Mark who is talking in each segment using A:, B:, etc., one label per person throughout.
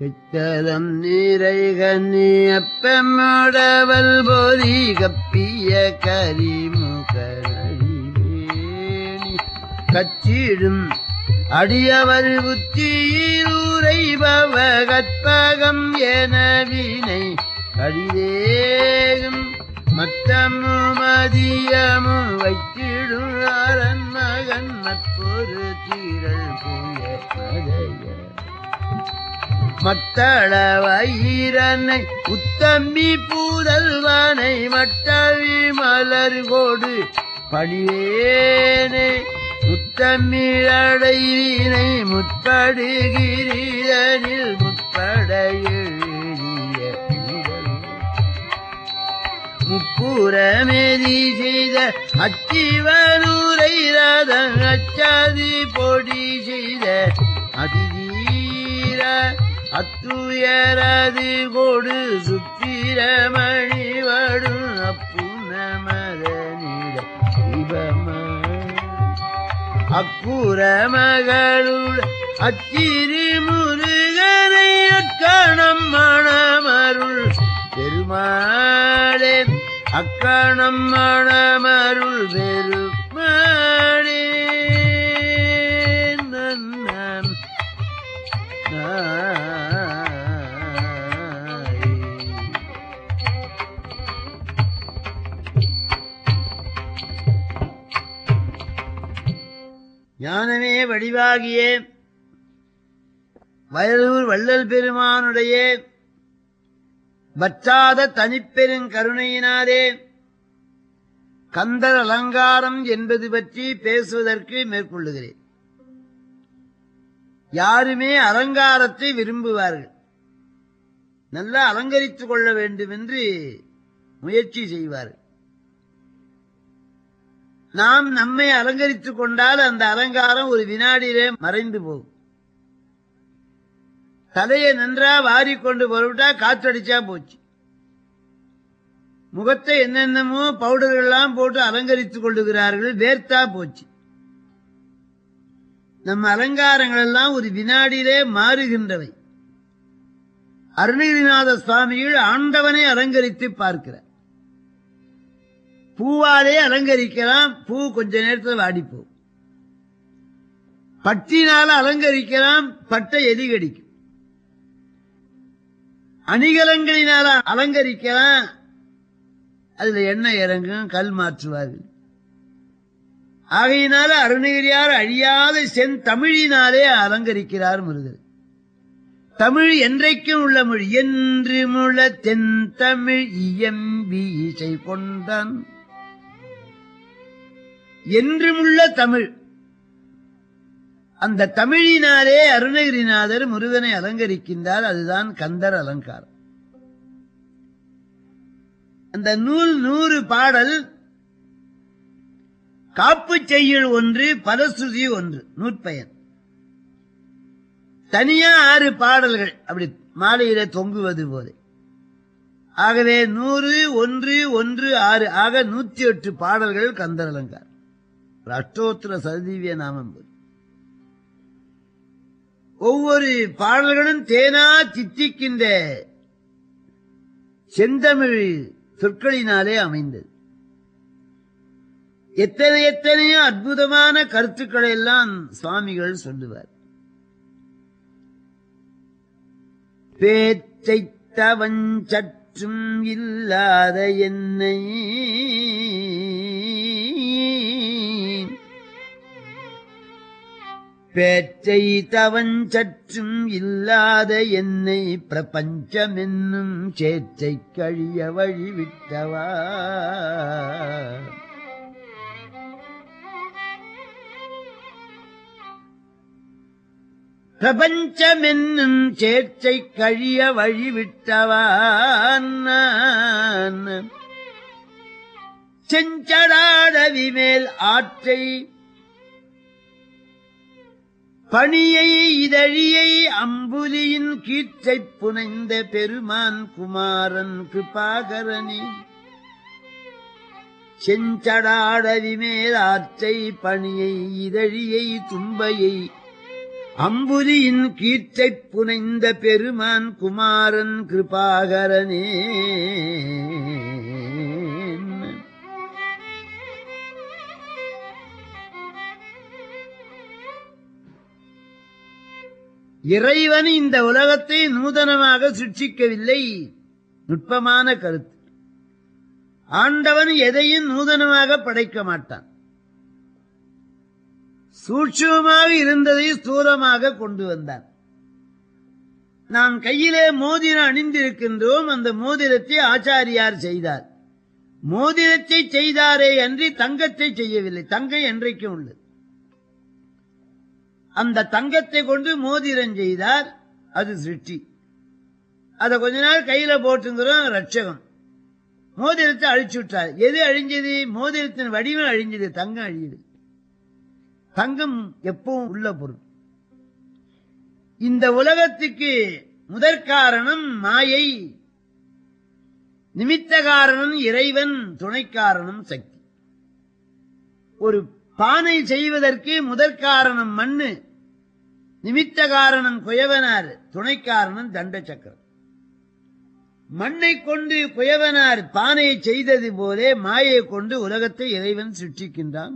A: கிட்டதம் நீரை கண்ணியப்பமுடவல் போதி கப்பிய கரிமுக நழிவேணி கச்சிடும் அடியவர் புத்தியூரைபவ கற்பகம் என வினை கடிதேகும் மத்தமு மதியமு வைத்திடும் அரண் மகன் மற்றொரு தீரல் புய மதைய மத்தள வயிரனை உத்தம்மி பூதல்வானை மட்டவி மலர் கோடு பணிவேனே முத்தமிழடைவினை முற்படுகிறீரனில் முற்பட எழுதிய புதல். முப்புறமேதி செய்த அச்சிவனூரை ரதம் அச்சாதி பொடி செய்த அதிதீர அத்துயரது கொடு சுப்பிரமணி வடும் அப்புனமதனிட இவமா அக்குற மகளுள் அச்சிறு முருகனை அக்கணம் மணமருள் பெருமாளே அக்கணம் மணமருள் பெருமாளே நன்னம் நாய். ஞானமே வடிவாகிய வயலூர் வள்ளல் பெருமானுடைய வற்றாத தனிப்பெருங் கருணையினாலே கந்தர் அலங்காரம் என்பது பற்றி பேசுவதற்கு மேற்கொள்ளுகிறேன் யாருமே அலங்காரத்தை விரும்புவார்கள் நல்லா அலங்கரித்துக் கொள்ள வேண்டும் என்று முயற்சி செய்வார்கள் நாம் நம்மை அலங்கரித்துக் கொண்டால் அந்த அலங்காரம் ஒரு வினாடியிலே மறைந்து போகும் தலையை நன்றா வாரிக்கொண்டு பொருட்டா காற்றடிச்சா போச்சு முகத்தை என்னென்னமோ பவுடர்கள் எல்லாம் போட்டு அலங்கரித்துக் கொள்ளுகிறார்கள் வேர்த்தா போச்சு நம்ம அலங்காரங்கள் எல்லாம் ஒரு வினாடியிலே மாறுகின்றவை அருணகிரிநாத சுவாமிகள் ஆண்டவனை அலங்கரித்து பார்க்கிறார் பூவாலே அலங்கரிக்கலாம் பூ கொஞ்ச நேரத்தில் வாடிப்போம் பட்டினால அலங்கரிக்கலாம் பட்டை எலி கடிக்கும் அணிகலன்களினால அலங்கரிக்கலாம் அதுல எண்ணெய் இறங்கும் கல் மாற்றுவார்கள் ஆகையினால அருணகிரியார் அழியாத செந்தமிழினாலே அலங்கரிக்கிறார் முருகர் தமிழ் என்றைக்கும் உள்ள மொழி என்று முழ தென் தமிழ் இயம்பி இசை கொண்டான் என்றுமுள்ள தமிழ் அந்த தமிழினாலே அருணகிரிநாதர் முருகனை அலங்கரிக்கின்றார் அதுதான் கந்தர் அலங்காரம் அந்த நூல் நூறு பாடல் காப்பு செய்யுள் ஒன்று பலசுதி ஒன்று நூற்பயன் தனியா ஆறு பாடல்கள் அப்படி மாலையில தொங்குவது போல ஆகவே நூறு ஒன்று ஒன்று ஆறு ஆக நூத்தி எட்டு பாடல்கள் கந்தர் அலங்கார் ஒரு அஷ்டோத்திர சதீவிய நாமம் போல். ஒவ்வொரு பாடல்களும் தேனா தித்திக்கின்ற செந்தமிழ் சொற்களினாலே அமைந்தது எத்தனை எத்தனையோ அற்புதமான கருத்துக்களை எல்லாம் சுவாமிகள் சொல்லுவார் பேச்சைத்தவன் சற்றும் இல்லாத என்னை பேச்சை தவன் சற்றும் இல்லாத என்னை பிரபஞ்சமென்னும் சேற்றை கழிய வழிவிட்டவா பிரபஞ்சமென்னும் சேற்றை கழிய வழிவிட்டவான் செஞ்சடாடவி மேல் ஆற்றை பணியை இதழியை அம்புலியின் கீற்றைப் புனைந்த பெருமான் குமாரன் கிருபாகரனே செஞ்சடாடவி மேல் ஆற்றை பணியை இதழியை தும்பையை அம்புலியின் கீற்றைப் புனைந்த பெருமான் குமாரன் கிருபாகரனே இறைவன் இந்த உலகத்தை நூதனமாக சிருட்சிக்கவில்லை நுட்பமான கருத்து ஆண்டவன் எதையும் நூதனமாக படைக்க மாட்டான் சூட்சமாக இருந்ததை ஸ்தூலமாக கொண்டு வந்தான் நாம் கையிலே மோதிரம் அணிந்திருக்கின்றோம் அந்த மோதிரத்தை ஆச்சாரியார் செய்தார் மோதிரத்தை செய்தாரே அன்றி தங்கத்தை செய்யவில்லை தங்கம் என்றைக்கும் உள்ளது அந்த தங்கத்தை கொண்டு மோதிரம் செய்தார் அது சிருஷ்டி அதை கொஞ்ச நாள் கையில போட்டுங்கிறோம் ரட்சகம் மோதிரத்தை அழிச்சு விட்டார் எது அழிஞ்சது மோதிரத்தின் வடிவம் அழிஞ்சது தங்கம் அழிஞ்சது தங்கம் எப்பவும் உள்ள பொருள் இந்த உலகத்துக்கு முதற் காரணம் மாயை நிமித்த காரணம் இறைவன் துணை காரணம் சக்தி ஒரு பானை செய்வதற்கு முதற் காரணம் மண்ணு நிமித்த காரணம் குயவனார் துணை காரணம் தண்ட சக்கரம் மண்ணை கொண்டு குயவனார் பானையை செய்தது போலே மாயை கொண்டு உலகத்தை இறைவன் சிருஷ்டிக்கின்றான்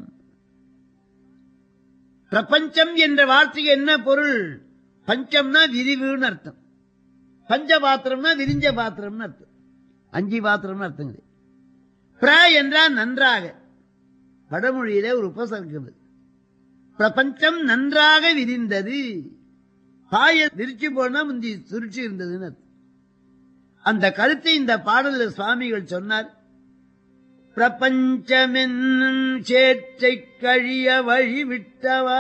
A: பிரபஞ்சம் என்ற வார்த்தைக்கு என்ன பொருள் பஞ்சம்னா விரிவுன்னு அர்த்தம் பஞ்ச பாத்திரம்னா விரிஞ்ச பாத்திரம்னு அர்த்தம் அஞ்சு பாத்திரம்னு அர்த்தம் கிடையாது. பிர என்றால் நன்றாக வடமொழியில ஒரு உபசர்க்கம் இது. பிரபஞ்சம் நன்றாக விரிந்தது பாய விரிச்சு போனா முந்தி சுருட்சி இருந்ததுன்னு அர்த்தம். அந்த கருத்தை இந்த பாடலில் சுவாமிகள் சொன்னார் பிரபஞ்சமென்னும் சேற்றை கழிய வழிவிட்டவா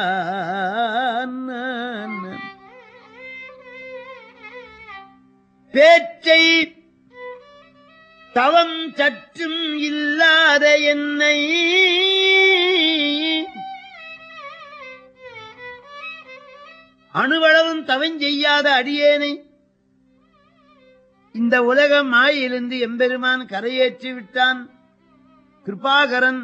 A: பேச்சை தவம் சற்றும் இல்லாத என்னை அணுவளவும் தவம் செய்யாத அடியேனை இந்த உலகம் மாயிலிருந்து எம்பெருமான் கரையேற்றி விட்டான் கிருபாகரன்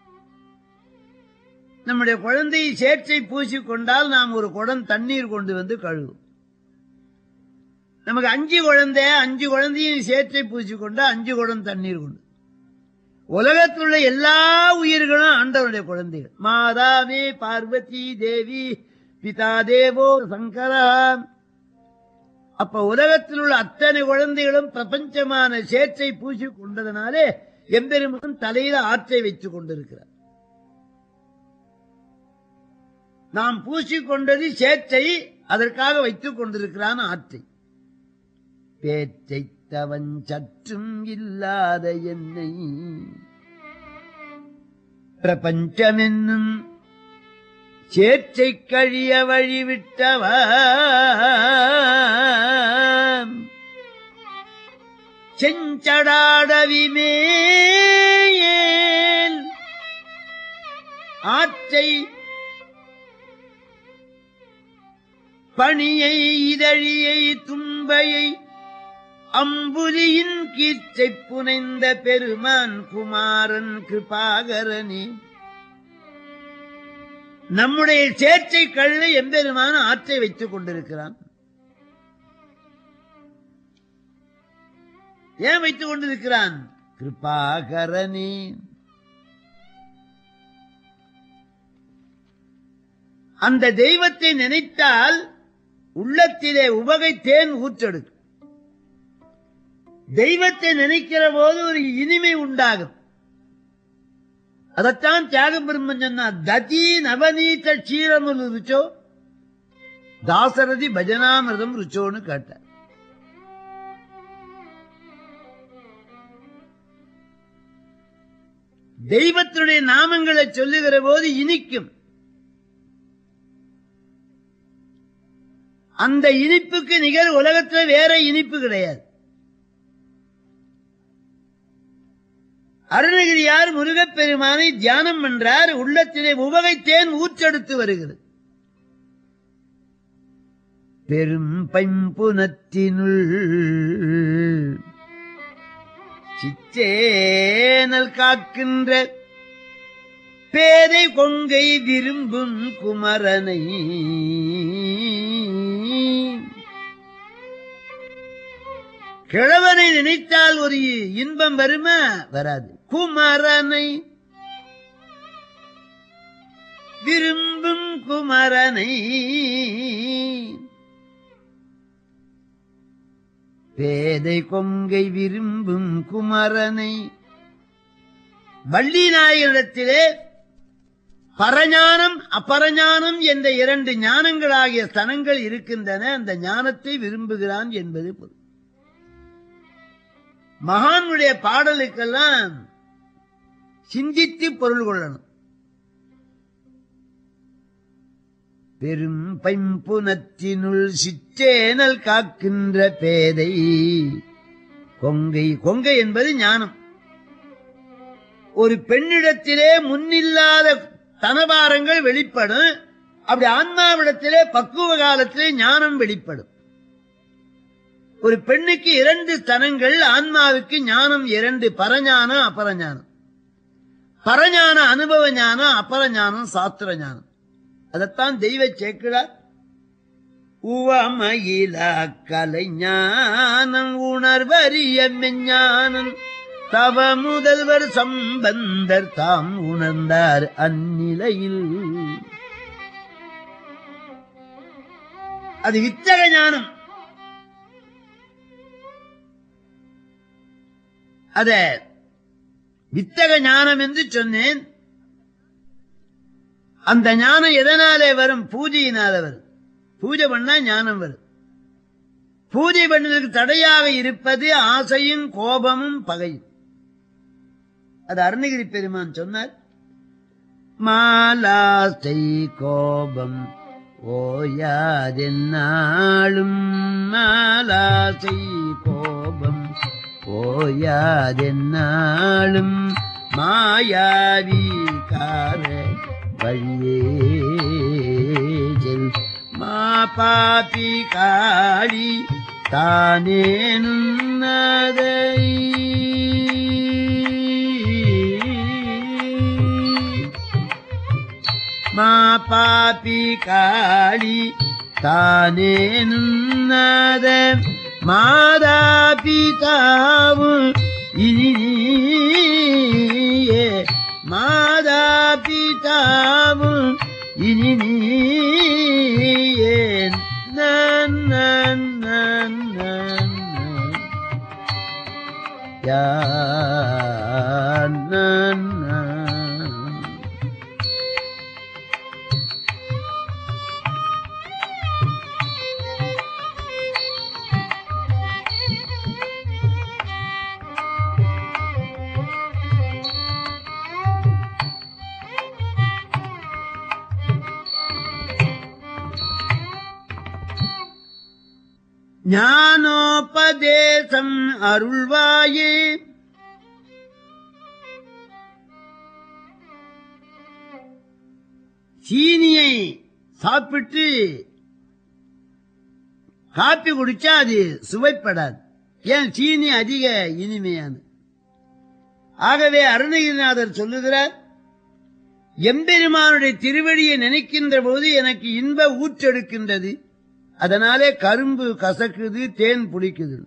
A: நம்முடைய குழந்தையை சேற்றை பூசிக் கொண்டால் நாம் ஒரு குடம் தண்ணீர் கொண்டு வந்து கழுவும் நமக்கு அஞ்சு குழந்தை அஞ்சு குழந்தையும் சேற்றை பூசிக்கொண்டா அஞ்சு குடம் தண்ணீர் கொண்டு உலகத்தில் உள்ள எல்லா உயிர்களும் ஆண்டவனுடைய குழந்தைகள் மாதாவே பார்வதி தேவி பிதா தேவோ சங்கரா அப்ப உலகத்தில் உள்ள அத்தனை குழந்தைகளும் பிரபஞ்சமான சேற்றை பூசி கொண்டதனாலே எம்பெருமான் தலையில ஆற்றை வைத்துக் கொண்டிருக்கிறார் நாம் பூசிக்கொண்டது சேற்றை அதற்காக வைத்துக் கொண்டிருக்கிறான் ஆற்றை பேச்சை தவன் சற்றும் இல்லாத என்னை பிரபஞ்சமென்னும் சேற்றை கழிய வழிவிட்டவ செஞ்சடாடவிமேல் ஆற்றை பணியை இதழியை தும்பையை அம்புலியின் கீற்றை புனைந்த பெருமான் குமாரன் கிருபாகரனே நம்முடைய சேற்றை கள்ளை எம்பெருமான ஆற்றை வைத்துக் கொண்டிருக்கிறான் ஏன் வைத்துக் கொண்டிருக்கிறான் கிருபாகரனே அந்த தெய்வத்தை நினைத்தால் உள்ளத்திலே உவகை தேன் ஊற்றெடுக்கும் தெய்வத்தை நினைக்கிற போது ஒரு இனிமை உண்டாகும் அதைத்தான் தியாகம் பிரம்மன் சொன்னா ததி நவநீத க்ஷீரமுல் ருச்சோ தாசரதி பஜனாமிரதம் ருச்சோன்னு கேட்டார் தெய்வத்தினுடைய நாமங்களை சொல்லுகிற போது இனிக்கும் அந்த இனிப்புக்கு நிகர் உலகத்துல வேற இனிப்பு கிடையாது அருணகிரியார் முருகப்பெருமானை தியானம் பண்றார் உள்ளத்திலே உவகை தேன் ஊற்றெடுத்து வருகிறது பெரும் பைம்புனத்தினுள் சிச்சேனல் காக்கின்ற பேதை கொங்கை விரும்பும் குமரனை கிழவனை நினைத்தால் ஒரு இன்பம் வருமா வராது குமரனை விரும்பும் குமரனை பேதை கொங்கை விரும்பும் குமரனை வள்ளி நாயகத்திலே பரஞானம் அபரஞானம் என்ற இரண்டு ஞானங்களாகிய ஸ்தனங்கள் இருக்கின்றன அந்த ஞானத்தை விரும்புகிறான் என்பது பொருள் மகானுடைய பாடலுக்கெல்லாம் சிந்தித்து பொருள் கொள்ளணும் பெரும் பைம்புனத்தினுள் சிற்றேனல் காக்கின்ற பேதை கொங்கை கொங்கை என்பது ஞானம் ஒரு பெண்ணிடத்திலே முன்னில்லாத தனபாரங்கள் வெளிப்படும் அப்படி ஆன்மாவிடத்திலே பக்குவ காலத்திலே ஞானம் வெளிப்படும் ஒரு பெண்ணுக்கு இரண்டு ஸ்தனங்கள் ஆன்மாவுக்கு ஞானம் இரண்டு பரஞானம் அபரஞானம் பரஞான அனுபவ ஞானம் அபரஞானம் சாஸ்திர ஞானம் அதைத்தான் தெய்வ சேக்கிழார் உவமயில கலை ஞானம் உணர்வறிய மெஞ்ஞானம் தவ முதல்வர் சம்பந்தர் தாம் உணர்ந்தார் அந்நிலையில் அது வித்தக ஞானம் அத வித்தக ஞானம் என்று சொன்னேன் அந்த ஞானம் எதனாலே வரும் பூஜையினால வரும் பூஜை பண்ணா ஞானம் வரும் பூஜை பண்ணுவதற்கு தடையாக இருப்பது ஆசையும் கோபமும் பகையும் அது அருணகிரி பெருமான் சொன்னார் மாலாசை கோபம் ஓயாதென்னாளும் மாலாசை கோபம் ஓயாதென்னாளும் மாயாவி கார வழியே செல் மா பாபி காளி தானேனும் அதை மா பாபி காளி தானேனும் நாத மாதா பிதாவும் இனியே மாதா பிதாவும் இனி நீயே நன் நன் நன் நன் நன். யா நன் நன். ஞானோபதேசம் அருள்வாயே சீனியை சாப்பிட்டு காப்பி குடிச்சா அது சுவைப்படாது ஏன் சீனி அதிக இனிமையானது ஆகவே அருணகிரிநாதர் சொல்லுகிறார் எம்பெருமானுடைய திருவடியை நினைக்கின்ற போது எனக்கு இன்ப ஊற்றெடுக்கின்றது அதனாலே கரும்பு கசக்குது தேன் புளிக்குது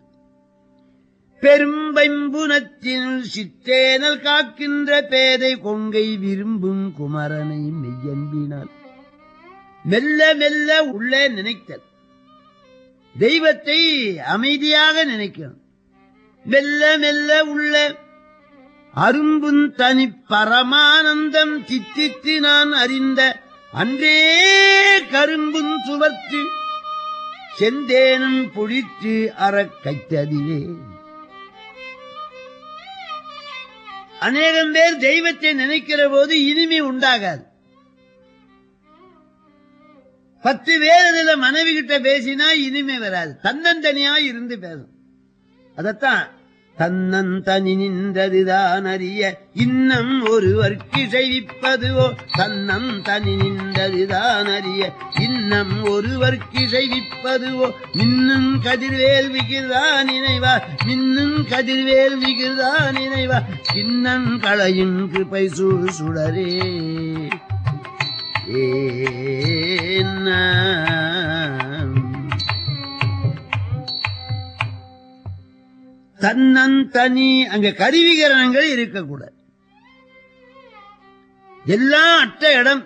A: பெரும்பைம்புனத்தின் சித்தேனல் காக்கின்ற பேதை கொங்கை விரும்பும் குமரனை மெய்யன்பினால் மெல்ல மெல்ல உள்ளே நினைத்தல் தெய்வத்தை அமைதியாக நினைக்கணும் மெல்ல மெல்ல உள்ள அரும்பும் தனி பரமானந்தம் சித்தித்து நான் அறிந்த அன்றே கரும்பும் சுவர்த்து செந்தேனும் புழித்து அறக் கைத்ததிலே அநேகம் பேர் தெய்வத்தை நினைக்கிற போது இனிமை உண்டாகாது பத்து பேர் இதுல மனைவி கிட்ட பேசினா இனிமை வராது தன்னந்தனியா இருந்து பேசும் அதத்தான் தன்னந்தனி நின்றதுதான் அறிய இன்னம் ஒருவர்க்கு செய்விப்பதுவோ தன்னம் தனி நின்றதுதான் அறிய இன்னம் ஒருவர்க்கு செய்விப்பதுவோ மின்னும் கதிர்வேல் விகிர்தா நினைவா மின்னும் கதிர்வேல் விகிர்தா நினைவா சின்னன் களையும் கிருபை சூழ் சுடரே தன்னந்தனி அங்க கருவிகரணங்கள் இருக்கக்கூடாது எல்லாம் அட்ட இடம்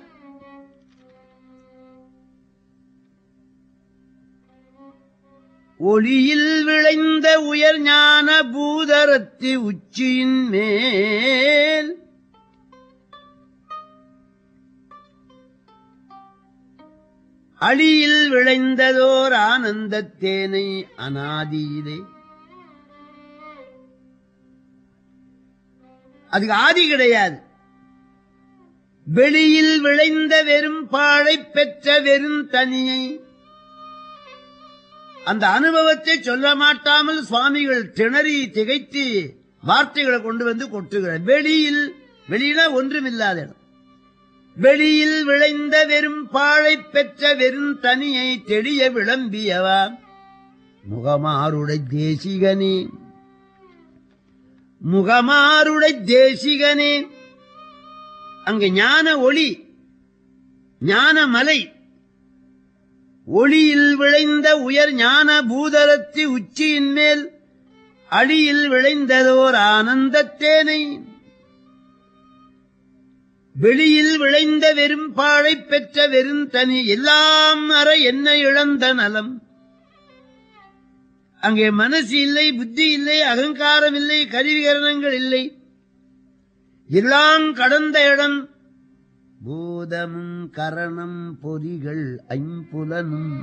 A: ஒளியில் விளைந்த உயர் ஞான பூதரத்தி உச்சியின் மேல் அழியில் விளைந்ததோர் ஆனந்தத் தேனை அனாதியிலே அதுக்கு ஆதி கிடையாது வெளியில் விளைந்த வெறும் பாழை பெற்ற வெறும் தனியை அந்த அனுபவத்தை சொல்ல மாட்டாமல் சுவாமிகள் திணறி திகைத்து வார்த்தைகளை கொண்டு வந்து கொட்டுகிறார் வெளியில் வெளியில ஒன்றுமில்லாத இடம் வெளியில் விளைந்த வெறும் பாழை பெற்ற வெறும் தனியை தெளிய விளம்பியவா முகமாருடை தேசிகனே முகமாருடை தேசிகனே அங்க ஞான ஒளி ஞான மலை ஒளியில் விளைந்த உயர் ஞான பூதரத்தி உச்சியின் மேல் அடியில் விளைந்ததோர் ஆனந்தத்தேனை வெளியில் விளைந்த வெறும் பாழை பெற்ற வெறும் தனி எல்லாம் அற என்ன இழந்த நலம் அங்கே மனசு இல்லை புத்தி இல்லை அகங்காரம் இல்லை கருவிகரணங்கள் இல்லை எல்லாம் கடந்த இடம் பூதமும் கரணம் பொறிகள் ஐம்புலனும்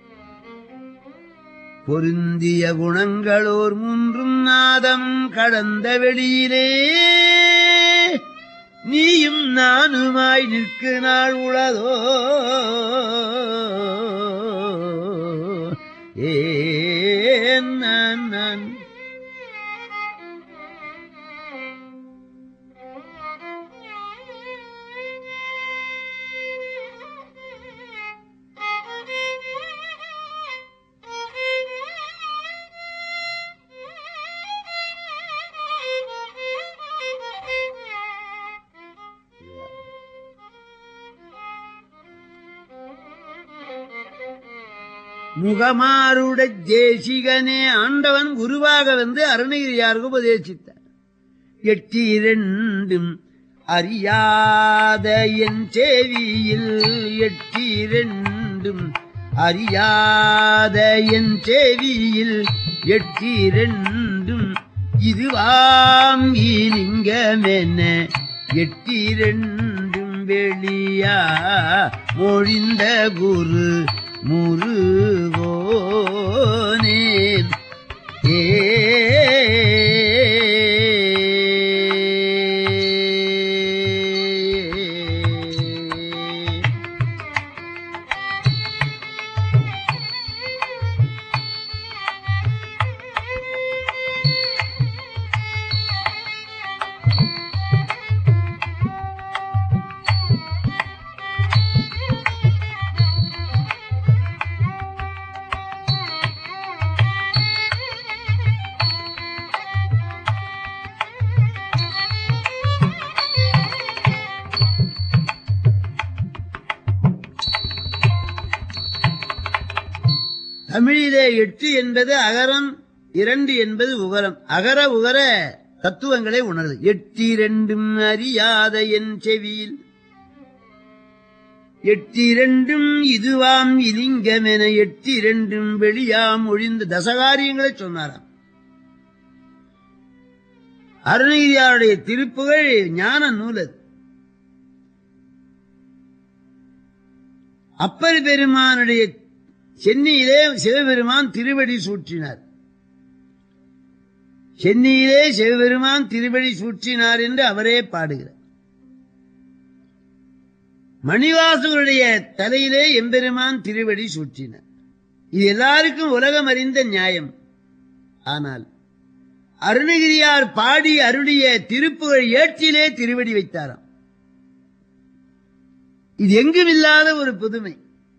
A: பொருந்திய குணங்களோர் மூன்றும் நாதம் கடந்த வெளியிலே நீயும் நானுமாய் நிற்கு நாள் உளதோ ஏன் நான் நான் முகமாருட தேசிகனே ஆண்டவன் குருவாக வந்து அருணகிரியாருக்கு உபதேசித்தார் எட்டி இரண்டும் அறியாத என் செவியில் எட்டி இரண்டும் அறியாத என் செவியில் எட்டி இரண்டும் இதுவாம் லிங்கமென எட்டி இரண்டும் வெளியா மொழிந்த குரு முருகோனே ஏ தமிழிலே எட்டு என்பது அகரம் இரண்டு என்பது உகரம் அகர உகர தத்துவங்களை உணர்து எட்டிரண்டும் அறியாத என் செவியில் எட்டிரண்டும் இதுவாம் இலிங்கம் என எட்டிரண்டும் வெளியாம் ஒழிந்த தசகாரியங்களை சொன்னாராம் அருணகிரியாருடைய திருப்புகழ் ஞான நூல் அது அப்பர் பெருமானுடைய சென்னையிலே சிவபெருமான் திருவடி சூற்றினார் சென்னையிலே சிவபெருமான் திருவடி சூற்றினார் என்று அவரே பாடுகிறார் மணிவாசகருடைய தலையிலே எம்பெருமான் திருவடி சூற்றினார் இது எல்லாருக்கும் உலகம் அறிந்த நியாயம் ஆனால் அருணகிரியார் பாடி அருளிய திருப்புகழ் ஏற்றிலே திருவடி வைத்தாராம் இது எங்கும் இல்லாத ஒரு புதுமை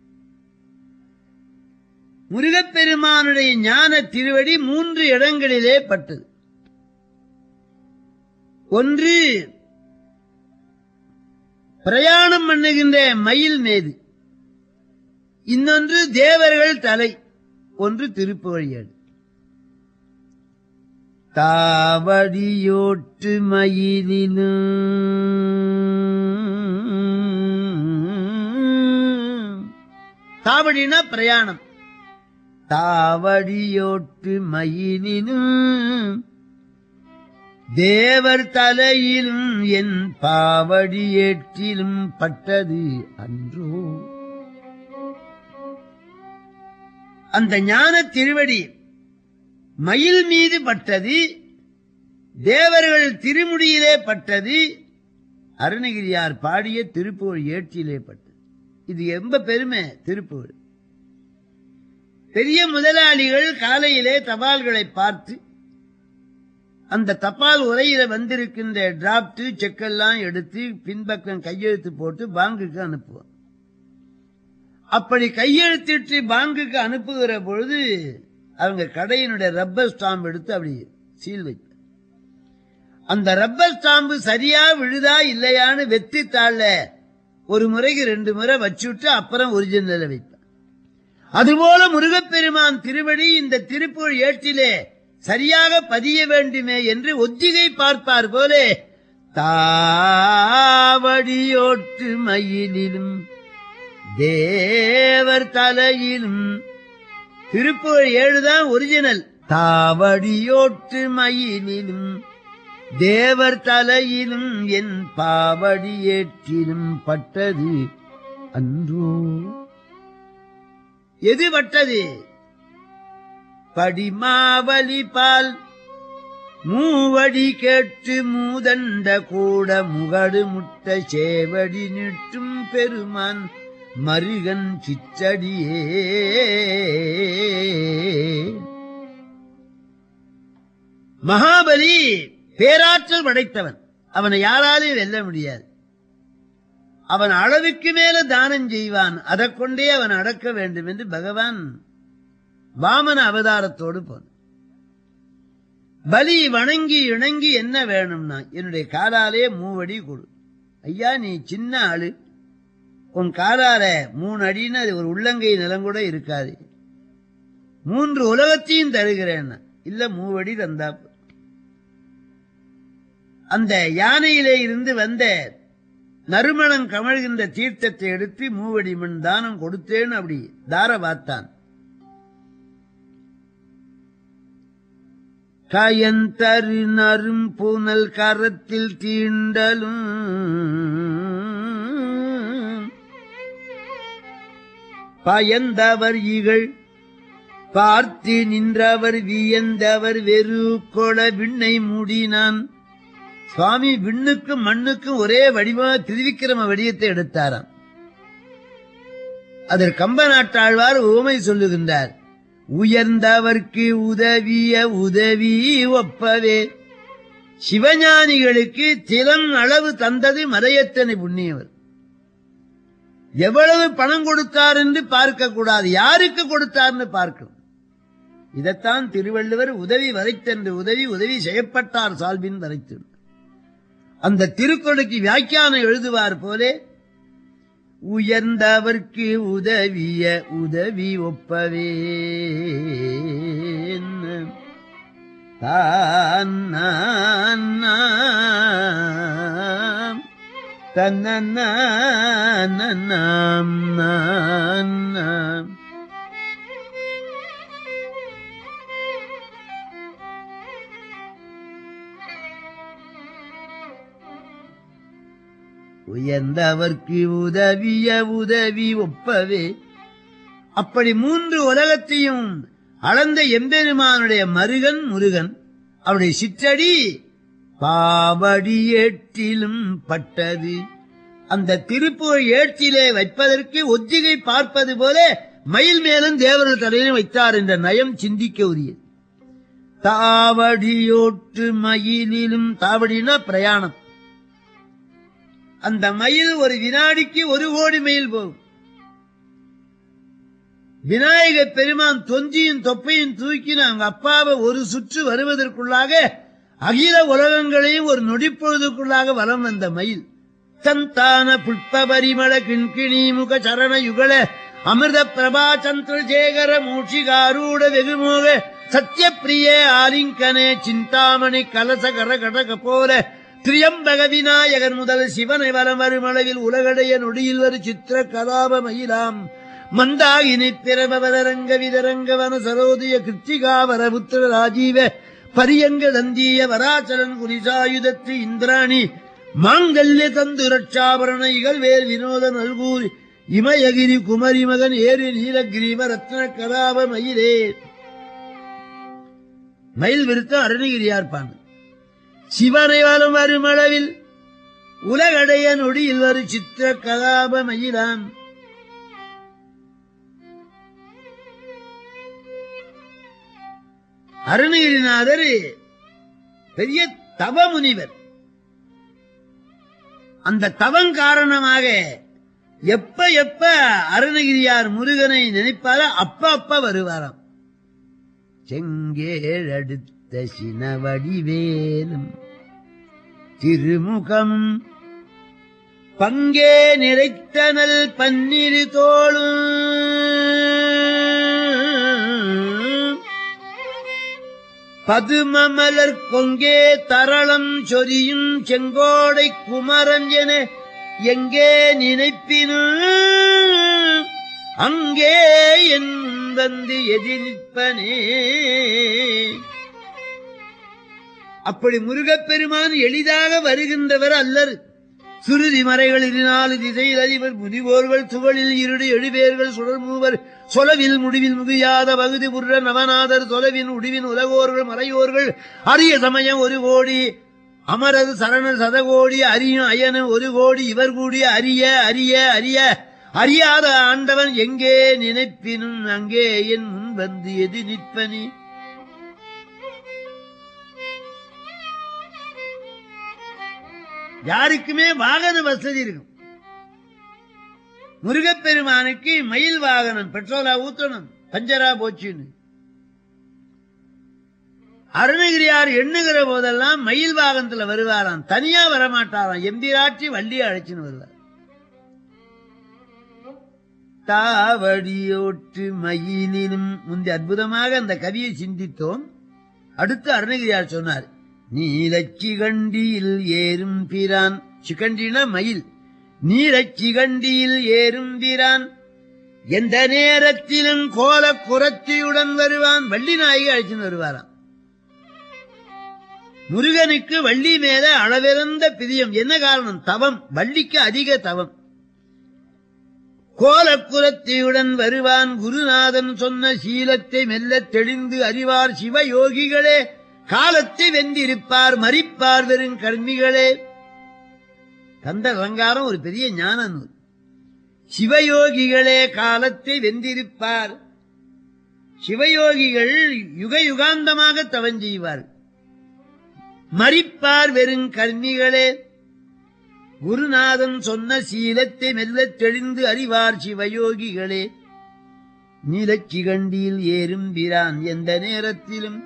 A: முருகப்பெருமானுடைய ஞான திருவடி மூன்று இடங்களிலே பட்டது ஒன்று பிரயாணம் பண்ணுகின்ற மயில் மேது இன்னொன்று தேவர்கள் தலை ஒன்று திருப்புவழியேடு தாவடியோட்டு மயிலினும் தாவடினா பிரயாணம் தாவடியோட்டு மயிலினும் தேவர் தலையிலும் என் பாவடி ஏற்றிலும் பட்டது அன்றோ அந்த ஞான திருவடி மயில் மீது பட்டது தேவர்கள் திருமுடியிலே பட்டது அருணகிரியார் பாடிய திருப்புகழ் ஏற்றிலே பட்டது இது எம்ப பெருமை திருப்புகழ் பெரிய முதலாளிகள் காலையிலே தபால்களை பார்த்து அந்த தபால் உரையில வந்திருக்கின்ற டிராப்ட் செக்கெல்லாம் எடுத்து பின்பக்கம் கையெழுத்து போட்டு பாங்குக்கு அனுப்புவோம் அப்படி கையெழுத்திட்டு பாங்குக்கு அனுப்புகிற பொழுது அவங்க கடையினுடைய ரப்பர் ஸ்டாம்ப் எடுத்து அப்படி சீல் வைப்பார் அந்த ரப்பர் ஸ்டாம்பு சரியா விழுதா இல்லையான்னு வெத்தி தாழ ஒரு முறைக்கு ரெண்டு முறை வச்சுட்டு அப்புறம் ஒரிஜினல வைப்பார் அதுபோல முருகப்பெருமான் திருவடி இந்த திருப்புகழ் ஏட்டிலே சரியாக பதிய வேண்டுமே என்று ஒத்திகை பார்ப்பார் போலே தாவடியோட்டு மயிலிலும் தேவர் தலையிலும் திருப்புகழ் ஏழுதான் ஒரிஜினல் தாவடியோட்டு மயிலிலும் தேவர் தலையிலும் என் பாவடி ஏற்றிலும் பட்டது அன்றோ எது பட்டது படிமாவலி பால் மூவடி கேட்டு மூதண்ட கூட முகடு முட்ட சேவடி நிட்டும் பெருமான் மருகன் சிற்றடியே மகாபலி பேராற்றல் படைத்தவன் அவனை யாராலையும் வெல்ல முடியாது அவன் அளவுக்கு மேல தானம் செய்வான் அதை கொண்டே அவன் அடக்க வேண்டும் என்று பகவான் வாமன அவதாரத்தோடு போன பலி வணங்கி இணங்கி என்ன வேணும்னா என்னுடைய காலாலே மூவடி கொடு ஐயா நீ சின்ன ஆளு உன் காலால மூணு அடின்னு அது ஒரு உள்ளங்கை நிலம் கூட இருக்காது மூன்று உலகத்தையும் தருகிறேன் இல்ல மூவடி தந்தா போதும். அந்த யானையிலே இருந்து வந்த நறுமணம் கமழ்கின்ற தீர்த்தத்தை எடுத்து மூவடி மண் தானம் கொடுத்தேன்னு அப்படி தார பார்த்தான் கயந்தரு நரும் புனல் கரத்தில் தீண்டலும் பயந்தவர் இகழ் பார்த்து நின்றவர் வியந்தவர் வெறு கொள விண்ணை மூடினான் சுவாமி விண்ணுக்கும் மண்ணுக்கும் ஒரே வடிவமா திருவிக்கிரம வடிவத்தை எடுத்தாராம் அதில் கம்ப நாட்டாழ்வார் உவமை சொல்லுகின்றார் உயர்ந்தவர்க்கு உதவிய உதவி ஒப்பவே சிவஞானிகளுக்கு திறன் அளவு தந்தது மலையத்தனை புண்ணியவர் எவ்வளவு பணம் கொடுத்தார் என்று பார்க்க கூடாது யாருக்கு கொடுத்தார்னு பார்க்கணும் இதைத்தான் திருவள்ளுவர் உதவி வரைத்தென்று உதவி உதவி செய்யப்பட்டார் சால்பின் வரைத்து அந்த திருக்குறளுக்கு வியாக்கியானம் எழுதுவார் போலே உயர்ந்தவர்க்கு உதவிய உதவி ஒப்பவே தான் நான் நாம் தன்னன்னாம் நான் நாம் உயர்ந்தவர்க்கு உதவிய உதவி ஒப்பவே அப்படி மூன்று உலகத்தையும் அளந்த எம்பெருமானுடைய மருகன் முருகன் அவருடைய சிற்றடி பாவடி ஏற்றிலும் பட்டது அந்த திருப்புகழ் ஏற்றிலே வைப்பதற்கு ஒத்திகை பார்ப்பது போல மயில் மேலும் தேவர்கள் தலையிலும் வைத்தார் என்ற நயம் சிந்திக்க உரியது தாவடியோட்டு மயிலிலும் தாவடினா பிரயாணம் அந்த மயில் ஒரு வினாடிக்கு ஒரு கோடி மைல் போகும் விநாயக பெருமான் தொந்தியும் தொப்பையும் தூக்கின அவங்க அப்பாவை ஒரு சுற்று வருவதற்குள்ளாக அகில உலகங்களையும் ஒரு நொடிப்பொழுதுக்குள்ளாக வலம் வந்த மயில் ಸಂತಾನ ಪುಷ್ಪ ಪರಿಮಳ ಕಿಣ್ಕಿಣಿ ಮುಖ ಚರಣ ಯುಗಳ ಅಮೃತ ಪ್ರಭಾ ಚಂದ್ರಶೇಖರ ಮೂಷಿಗಾರೂಢ வெகுமோக சத்யப்பிரிய ஆலிங்கனே சிந்தாமணி கலசகர கடகபோல திரியம்பக விநாயகர் முதல் சிவனை வலம் வருமளவில் உலகடைய நொடியில் வரு சித்திர கலாப மயிலாம் மந்தாகினி பிரபவதரங்க விதரங்க வன சரோதிய கிருத்திகாவர புத்திர ராஜீவ பரியங்க தந்தீய வராச்சலன் குரிசாயுதத்து இந்திராணி மாங்கல்ய தந்து ரட்சாபரண இகழ்வேல் வினோத நல்கூரி இமயகிரி குமரி மகன் ஏறு நீலகிரீவ ரத்ன கலாப மயிலே மயில் விருத்தம் அருணகிரியார் பாங்க சிவனை வலம் வருமளவில் உலகடைய நொடியில் வரு சித்திர கலாப மயிலான் அருணகிரிநாதர் பெரிய தவ முனிவர் அந்த தவம் காரணமாக எப்ப எப்ப அருணகிரியார் முருகனை நினைப்பாரோ அப்ப அப்ப வருவாராம் செங்கேழடுத்த சினவடிவேலும் திருமுகம் பங்கே நிறைத்தனல் பன்னிரு தோளும் பதுமமலர் கொங்கே தரளம் சொரியும் செங்கோடை குமரன் என எங்கே நினைப்பினும் அங்கே என் வந்து எதிர்ப்பனே அப்படி முருகப்பெருமான் எளிதாக வருகின்றவர் அல்லர் சுருதி மறைகளினால் திசையில் அதிபர் முதிவோர்கள் துகளில் இருடு எழுபேர்கள் சுடர் மூவர் சொலவில் முடிவில் முகியாத பகுதி புர்ற நவநாதர் சொலவின் உடிவின் உலகோர்கள் மறையோர்கள் அரிய சமயம் ஒரு கோடி அமரது சரண சதகோடி அரியும் அயனு ஒரு கோடி இவர் கூடிய அரிய அரிய அரிய அறியாத ஆண்டவன் எங்கே நினைப்பினும் அங்கே என் முன் வந்து எது நிற்பனி யாருக்குமே வாகன வசதி இருக்கும் முருகப்பெருமானுக்கு மயில் வாகனம் பெட்ரோலா ஊத்தணும் பஞ்சரா போச்சுன்னு அருணகிரியார் எண்ணுகிற போதெல்லாம் மயில் வாகனத்துல வருவாராம் தனியா வரமாட்டாராம் எம்பிராட்சி வள்ளி அழைச்சுன்னு வருவார் தாவடியோட்டு மயிலினும் முந்தி அற்புதமாக அந்த கவியை சிந்தித்தோம் அடுத்து அருணகிரியார் சொன்னார் நீலச்சிகண்டியில் ஏறும் பிரான் சிகண்டினா மயில் நீலச்சிகண்டியில் ஏறும் பிரான் எந்த நேரத்திலும் கோல குரத்தியுடன் வருவான் வள்ளி நாயகி அழைச்சுன்னு வருவாராம் முருகனுக்கு வள்ளி மேல அளவிறந்த பிரியம் என்ன காரணம் தவம் வள்ளிக்கு அதிக தவம் கோலக்குரத்தியுடன் வருவான் குருநாதன் சொன்ன சீலத்தை மெல்ல தெளிந்து அறிவார் சிவயோகிகளே காலத்தை வென்றிருப்பார் மறிப்பார் வெறும் கர்மிகளே கந்த அலங்காரம் ஒரு பெரிய ஞான நூல் சிவயோகிகளே காலத்தை வென்றிருப்பார் சிவயோகிகள் யுக யுகாந்தமாக தவம் செய்வார்கள் மறிப்பார் வெறும் கர்மிகளே குருநாதன் சொன்ன சீலத்தை மெல்லத் தெளிந்து அறிவார் சிவயோகிகளே நீலச்சிகண்டியில் ஏறும் பிரான் எந்த நேரத்திலும்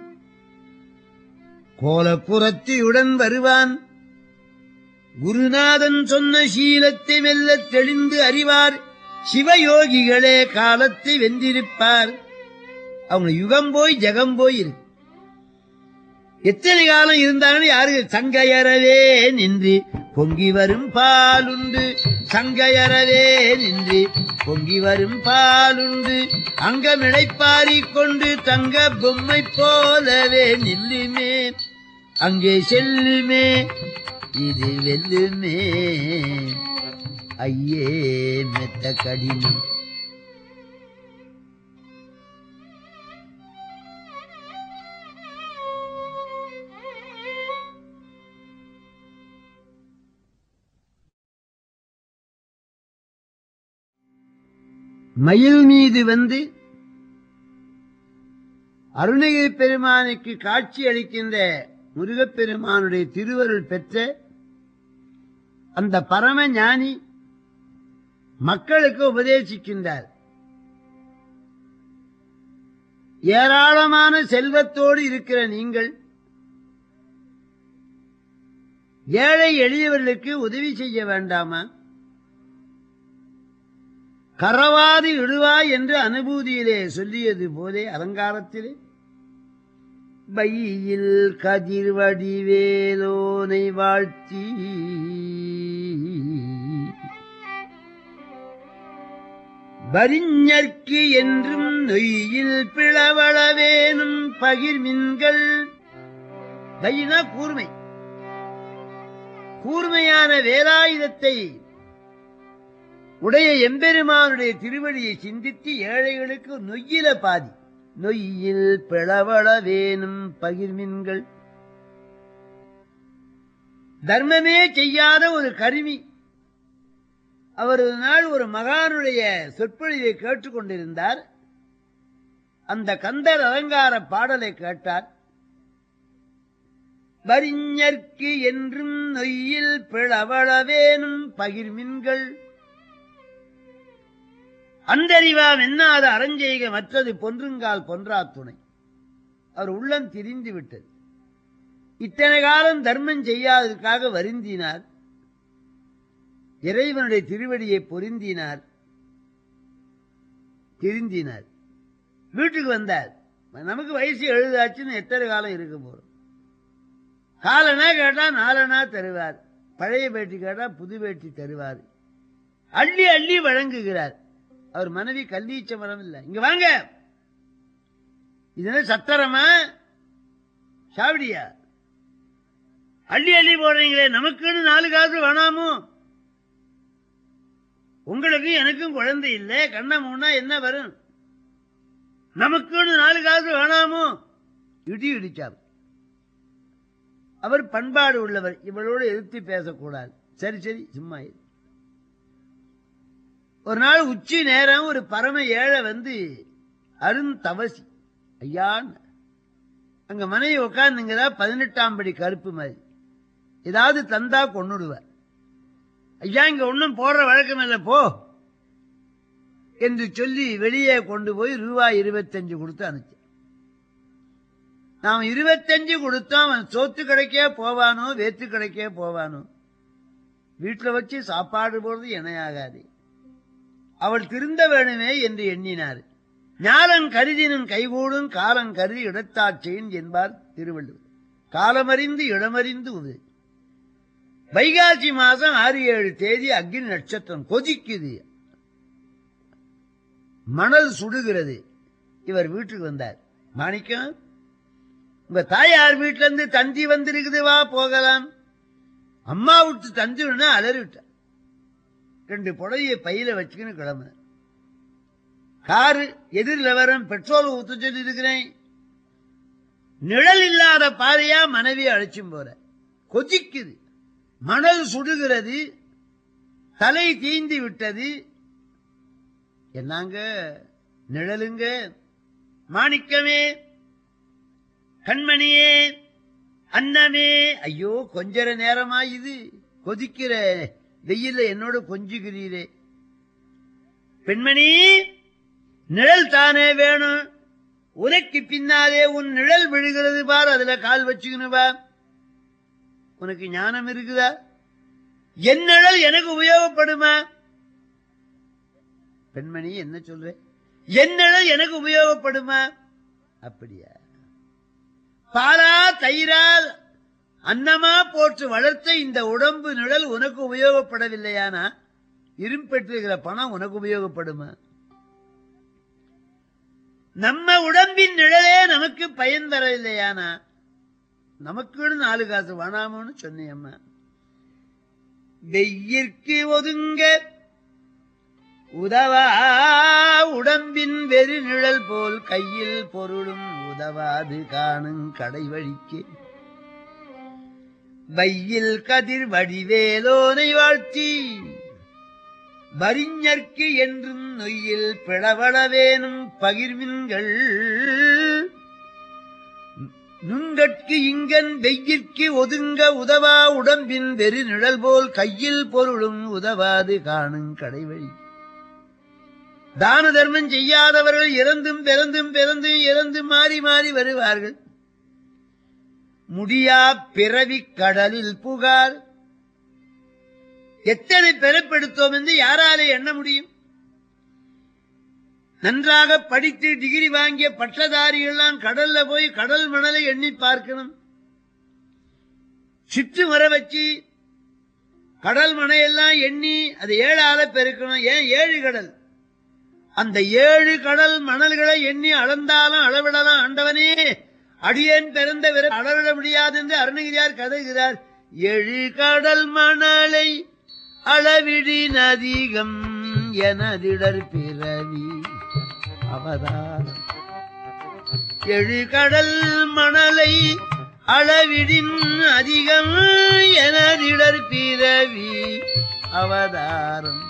A: கோலப்புறத்தியுடன் வருவான் குருநாதன் சொன்ன சீலத்தை மெல்லத் தெளிந்து அறிவார் சிவயோகிகளே காலத்தை வென்றிருப்பார் அவங்க யுகம் போய் ஜெகம் போய் இருக்கு எத்தனை காலம் இருந்தாங்கன்னு யாருக்கு சங்கையறவே நின்று பொங்கி வரும் பாலுண்டு சங்கையறவே நின்று பொங்கி வரும் பாலுண்டு அங்கமிழைப்பாரி கொண்டு தங்க பொம்மை போலவே நில்லுமே அங்கே செல்லுமே இது வெல்லுமே ஐயே மெத்த கடினம் மயில் மீது வந்து அருணகிரி பெருமானுக்கு காட்சி அளிக்கின்ற முருகப்பெருமானுடைய திருவருள் பெற்ற அந்த பரம ஞானி மக்களுக்கு உபதேசிக்கின்றார் ஏராளமான செல்வத்தோடு இருக்கிற நீங்கள் ஏழை எளியவர்களுக்கு உதவி செய்ய வேண்டாமா கரவாது இடுவாய் என்று அனுபூதியிலே சொல்லியது போதே அலங்காரத்திலே பையில் கதிர்வடிவேலோனை வாழ்த்தி வரிஞர்க்கு என்றும் நொய்யில் பிளவளவேனும் பகிர்மின்கள் பையினா கூர்மை கூர்மையான வேலாயுதத்தை உடைய எம்பெருமானுடைய திருவடியை சிந்தித்து ஏழைகளுக்கு நொய்யில பாதி நொய்யில் பிளவள வேணும் பகிர்மின்கள் தர்மமே செய்யாத ஒரு கருவி அவர் ஒரு நாள் ஒரு மகானுடைய சொற்பொழிவை கேட்டுக்கொண்டிருந்தார் அந்த கந்தர் அலங்கார பாடலை கேட்டார் வரிஞர்க்கு என்றும் நொய்யில் பிளவளவேனும் பகிர்மின்கள் அந்தறிவாம் என்னாத அறஞ்செய்க மற்றது பொன்றுங்கால் பொன்றா துணை அவர் உள்ளம் திரிந்து விட்டது இத்தனை காலம் தர்மம் செய்யாததற்காக வருந்தினார் இறைவனுடைய திருவடியை பொருந்தினார் திருந்தினார் வீட்டுக்கு வந்தார் நமக்கு வயசு எழுதாச்சுன்னு எத்தனை காலம் இருக்க போறோம் காலனா கேட்டா நாலனா தருவார் பழைய பேட்டி கேட்டா புது பேட்டி தருவார் அள்ளி அள்ளி வழங்குகிறார் அவர் மனைவி கல்லீச்ச மரம் இல்ல இங்க வாங்க இது என்ன சத்திரமா சாவடியா அள்ளி அள்ளி போடுறீங்களே நமக்குன்னு நாலு காசு வேணாமோ உங்களுக்கும் எனக்கும் குழந்தை இல்லை கண்ண மூணா என்ன வரும் நமக்குன்னு நாலு காசு வேணாமோ இடி இடிச்சார் அவர் பண்பாடு உள்ளவர் இவளோடு எதிர்த்து பேசக்கூடாது சரி சரி சும்மா இரு. ஒரு நாள் உச்சி நேரம் ஒரு பரம ஏழை வந்து அருந்தவசி ஐயான்னு அங்க மனைவி உட்கார்ந்துங்கதா பதினெட்டாம் படி கருப்பு மாதிரி ஏதாவது தந்தா கொன்னுடுவார் ஐயா இங்க ஒண்ணும் போடுற வழக்கம் இல்லை போ என்று சொல்லி வெளியே கொண்டு போய் ரூபாய் இருபத்தஞ்சு கொடுத்து அனுப்பிச்சு நாம் இருபத்தஞ்சு கொடுத்தோம் அவன் சோத்து கிடைக்கே போவானோ வேத்து கிடைக்கே போவானோ வீட்டுல வச்சு சாப்பாடு போடுறது இணையாகாது அவள் திருந்த வேணுமே என்று எண்ணினார் ஞானம் கருதினும் கைகூடும் காலம் கருதி இடத்தாட்சியின் என்பார் திருவள்ளுவர் காலமறிந்து இடமறிந்து உது வைகாசி மாசம் ஆறு ஏழு தேதி அக்னி நட்சத்திரம் கொதிக்குது மணல் சுடுகிறது இவர் வீட்டுக்கு வந்தார் மாணிக்கம் உங்க தாயார் வீட்டுல இருந்து தந்தி வந்திருக்குது வா போகலாம் அம்மா விட்டு தந்தி விடனா அலறி விட்டார் ரெண்டு புடவைய பையில வச்சுக்கின்னு கிளம்புன காரு எதிரில் வரும் பெட்ரோல் ஊத்த சொல்லி இருக்கிறேன் நிழல் இல்லாத பாதையா மனைவி அழைச்சும் போற கொதிக்குது மணல் சுடுகிறது தலை தீந்து விட்டது என்னங்க நிழலுங்க மாணிக்கமே கண்மணியே அன்னமே ஐயோ கொஞ்சர நேரமா இது கொதிக்கிற வெயில்ல என்னோட கொஞ்சுகிறீரே பெண்மணி நிழல் தானே வேணும் உனக்கு பின்னாலே உன் நிழல் விழுகிறது பார் அதுல கால் வச்சுக்கணும் பா உனக்கு ஞானம் இருக்குதா என் நிழல் எனக்கு உபயோகப்படுமா பெண்மணி என்ன சொல்ற என் நிழல் எனக்கு உபயோகப்படுமா அப்படியா பாலா தயிரா அன்னமா போட்டு வளர்த்த இந்த உடம்பு நிழல் உனக்கு உபயோகப்படவில்லையானா இரும்பெற்றிருக்கிற பணம் உனக்கு உபயோகப்படுமா நம்ம உடம்பின் நிழலே நமக்கு பயன் தரவில்லையானா நமக்குன்னு நாலு காசு வேணாமோன்னு சொன்னியம்மா வெய்யிற்கு ஒதுங்க உதவா உடம்பின் வெறி நிழல் போல் கையில் பொருளும் உதவாது காணும் கடை வழிக்கு வையில் கதிர் வடிவேலோனை வாழ்த்தி வரிஞர்க்கு என்றும் நொய்யில் பிளவளவேனும் பகிர்மின்கள் நுங்கட்கு இங்கன் வெய்யிற்கு ஒதுங்க உதவா உடம்பின் வெறி நிழல் போல் கையில் பொருளும் உதவாது காணும் கடைவழி தான தர்மம் செய்யாதவர்கள் இறந்தும் பிறந்தும் பிறந்தும் இறந்து மாறி மாறி வருவார்கள் முடியா பிறவி கடலில் புகார் எத்தனை பெறப்படுத்தோம் என்று யாராலே எண்ண முடியும் நன்றாக படித்து டிகிரி வாங்கிய பட்டதாரிகள்லாம் கடல்ல போய் கடல் மணலை எண்ணி பார்க்கணும் சுற்று வர வச்சு கடல் மனையெல்லாம் எண்ணி அது ஏழு ஆள பெருக்கணும் ஏன் ஏழு கடல் அந்த ஏழு கடல் மணல்களை எண்ணி அளந்தாலும் அளவிடலாம் ஆண்டவனே அடியேன் பிறந்த விர அளவிட முடியாது என்று அருணகிரியார் கதைகிறார் ஏழு கடல் மணலை அளவிடி நதிகம் எனதிடர் பிறவி அவதாரம் எழு கடல் மணலை அளவிடின் அதிகம் எனதிடர் பிறவி அவதாரம்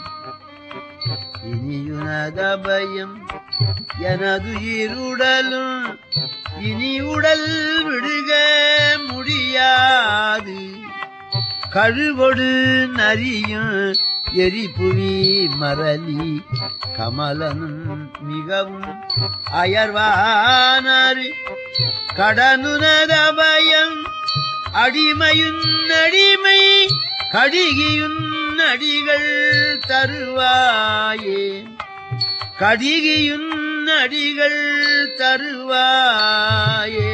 A: இனியுனதபயம் எனது இருடலும் இனி உடல் விடுக முடியாது கழுவொடு நரியும் எரிபுவி மரளி கமலனும் மிகவும் அயர்வானார் கடனுனதபயம் அடிமையுன் அடிமை கடிகியுன் அடிகள் தருவாயே கடிகியுன் அடிகள் தருவாயே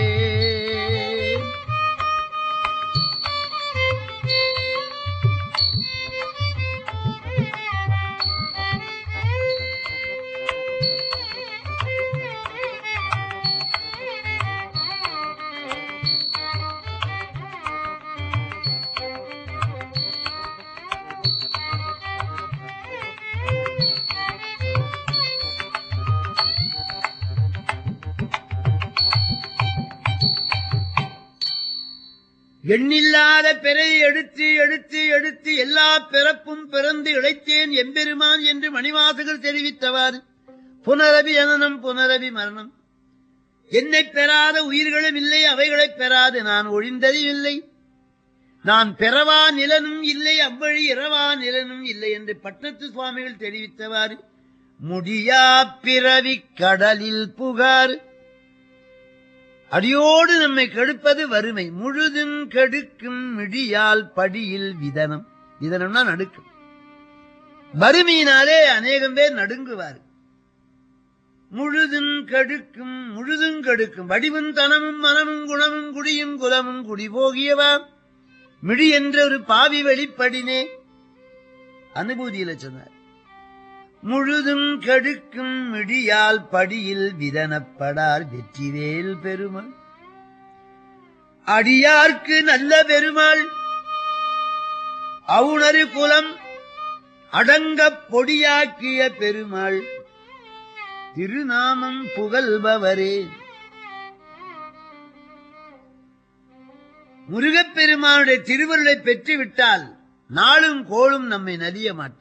A: எண்ணில்லாத பிறை எடுத்து எடுத்து எடுத்து எல்லா பிறப்பும் பிறந்து இழைத்தேன் எம்பெருமான் என்று மணிவாசகர் தெரிவித்தவாறு புனரபி ஜனனம் புனரபி மரணம் என்னை பெறாத உயிர்களும் இல்லை அவைகளைப் பெறாது நான் ஒழிந்ததும் இல்லை நான் பெறவா நிலனும் இல்லை அவ்வழி இரவா நிலனும் இல்லை என்று பட்டத்து சுவாமிகள் தெரிவித்தவாறு முடியா பிறவி கடலில் புகார் அடியோடு நம்மை கெடுப்பது வறுமை முழுதும் கெடுக்கும் மிடியால் படியில் விதனம் விதனம்னா நடுக்கும் வறுமையினாலே அநேகம் பேர் நடுங்குவார் முழுதும் கெடுக்கும் முழுதும் கெடுக்கும் வடிவும் தனமும் மனமும் குணமும் குடியும் குலமும் குடி போகியவா மிடி என்ற ஒரு பாவி வெளிப்படினே அனுபூதியில சொன்னார் முழுதும் கெடுக்கும் மிடியால் படியில் விதனப்படார் வெற்றிவேல் பெருமாள் அடியார்க்கு நல்ல பெருமாள் அவுணரு குலம் அடங்கப் பொடியாக்கிய பெருமாள் திருநாமம் புகழ்பவரே முருகப்பெருமானுடைய திருவருளை பெற்றுவிட்டால் நாளும் கோளும் நம்மை நலிய மாட்டார்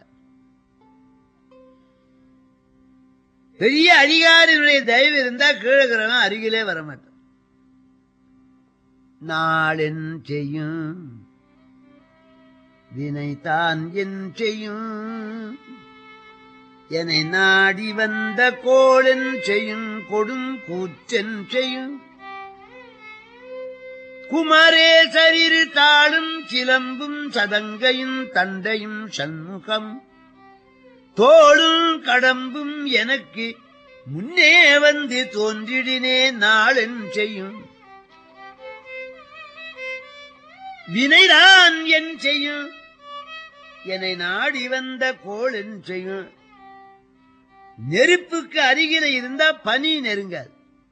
A: பெரிய அதிகாரிகளுடைய தயவு இருந்தா கீழகிறவன் அருகிலே வரமாட்டான் நாளென் செய்யும் வினைதான் என் செய்யும் என்னை நாடி வந்த கோளென் செய்யும் கொடும் கூச்சென் செய்யும் குமரேசரிரு தாளும் சிலம்பும் சதங்கையும் தண்டையும் சண்முகம் தோளும் கடம்பும் எனக்கு முன்னே வந்து தோன்றிடினே நாளென் செய்யும் வினைதான் என் செய்யும் என்னை நாடி வந்த கோள் என் செய்யும் நெருப்புக்கு அருகில இருந்தா பனி நெருங்காது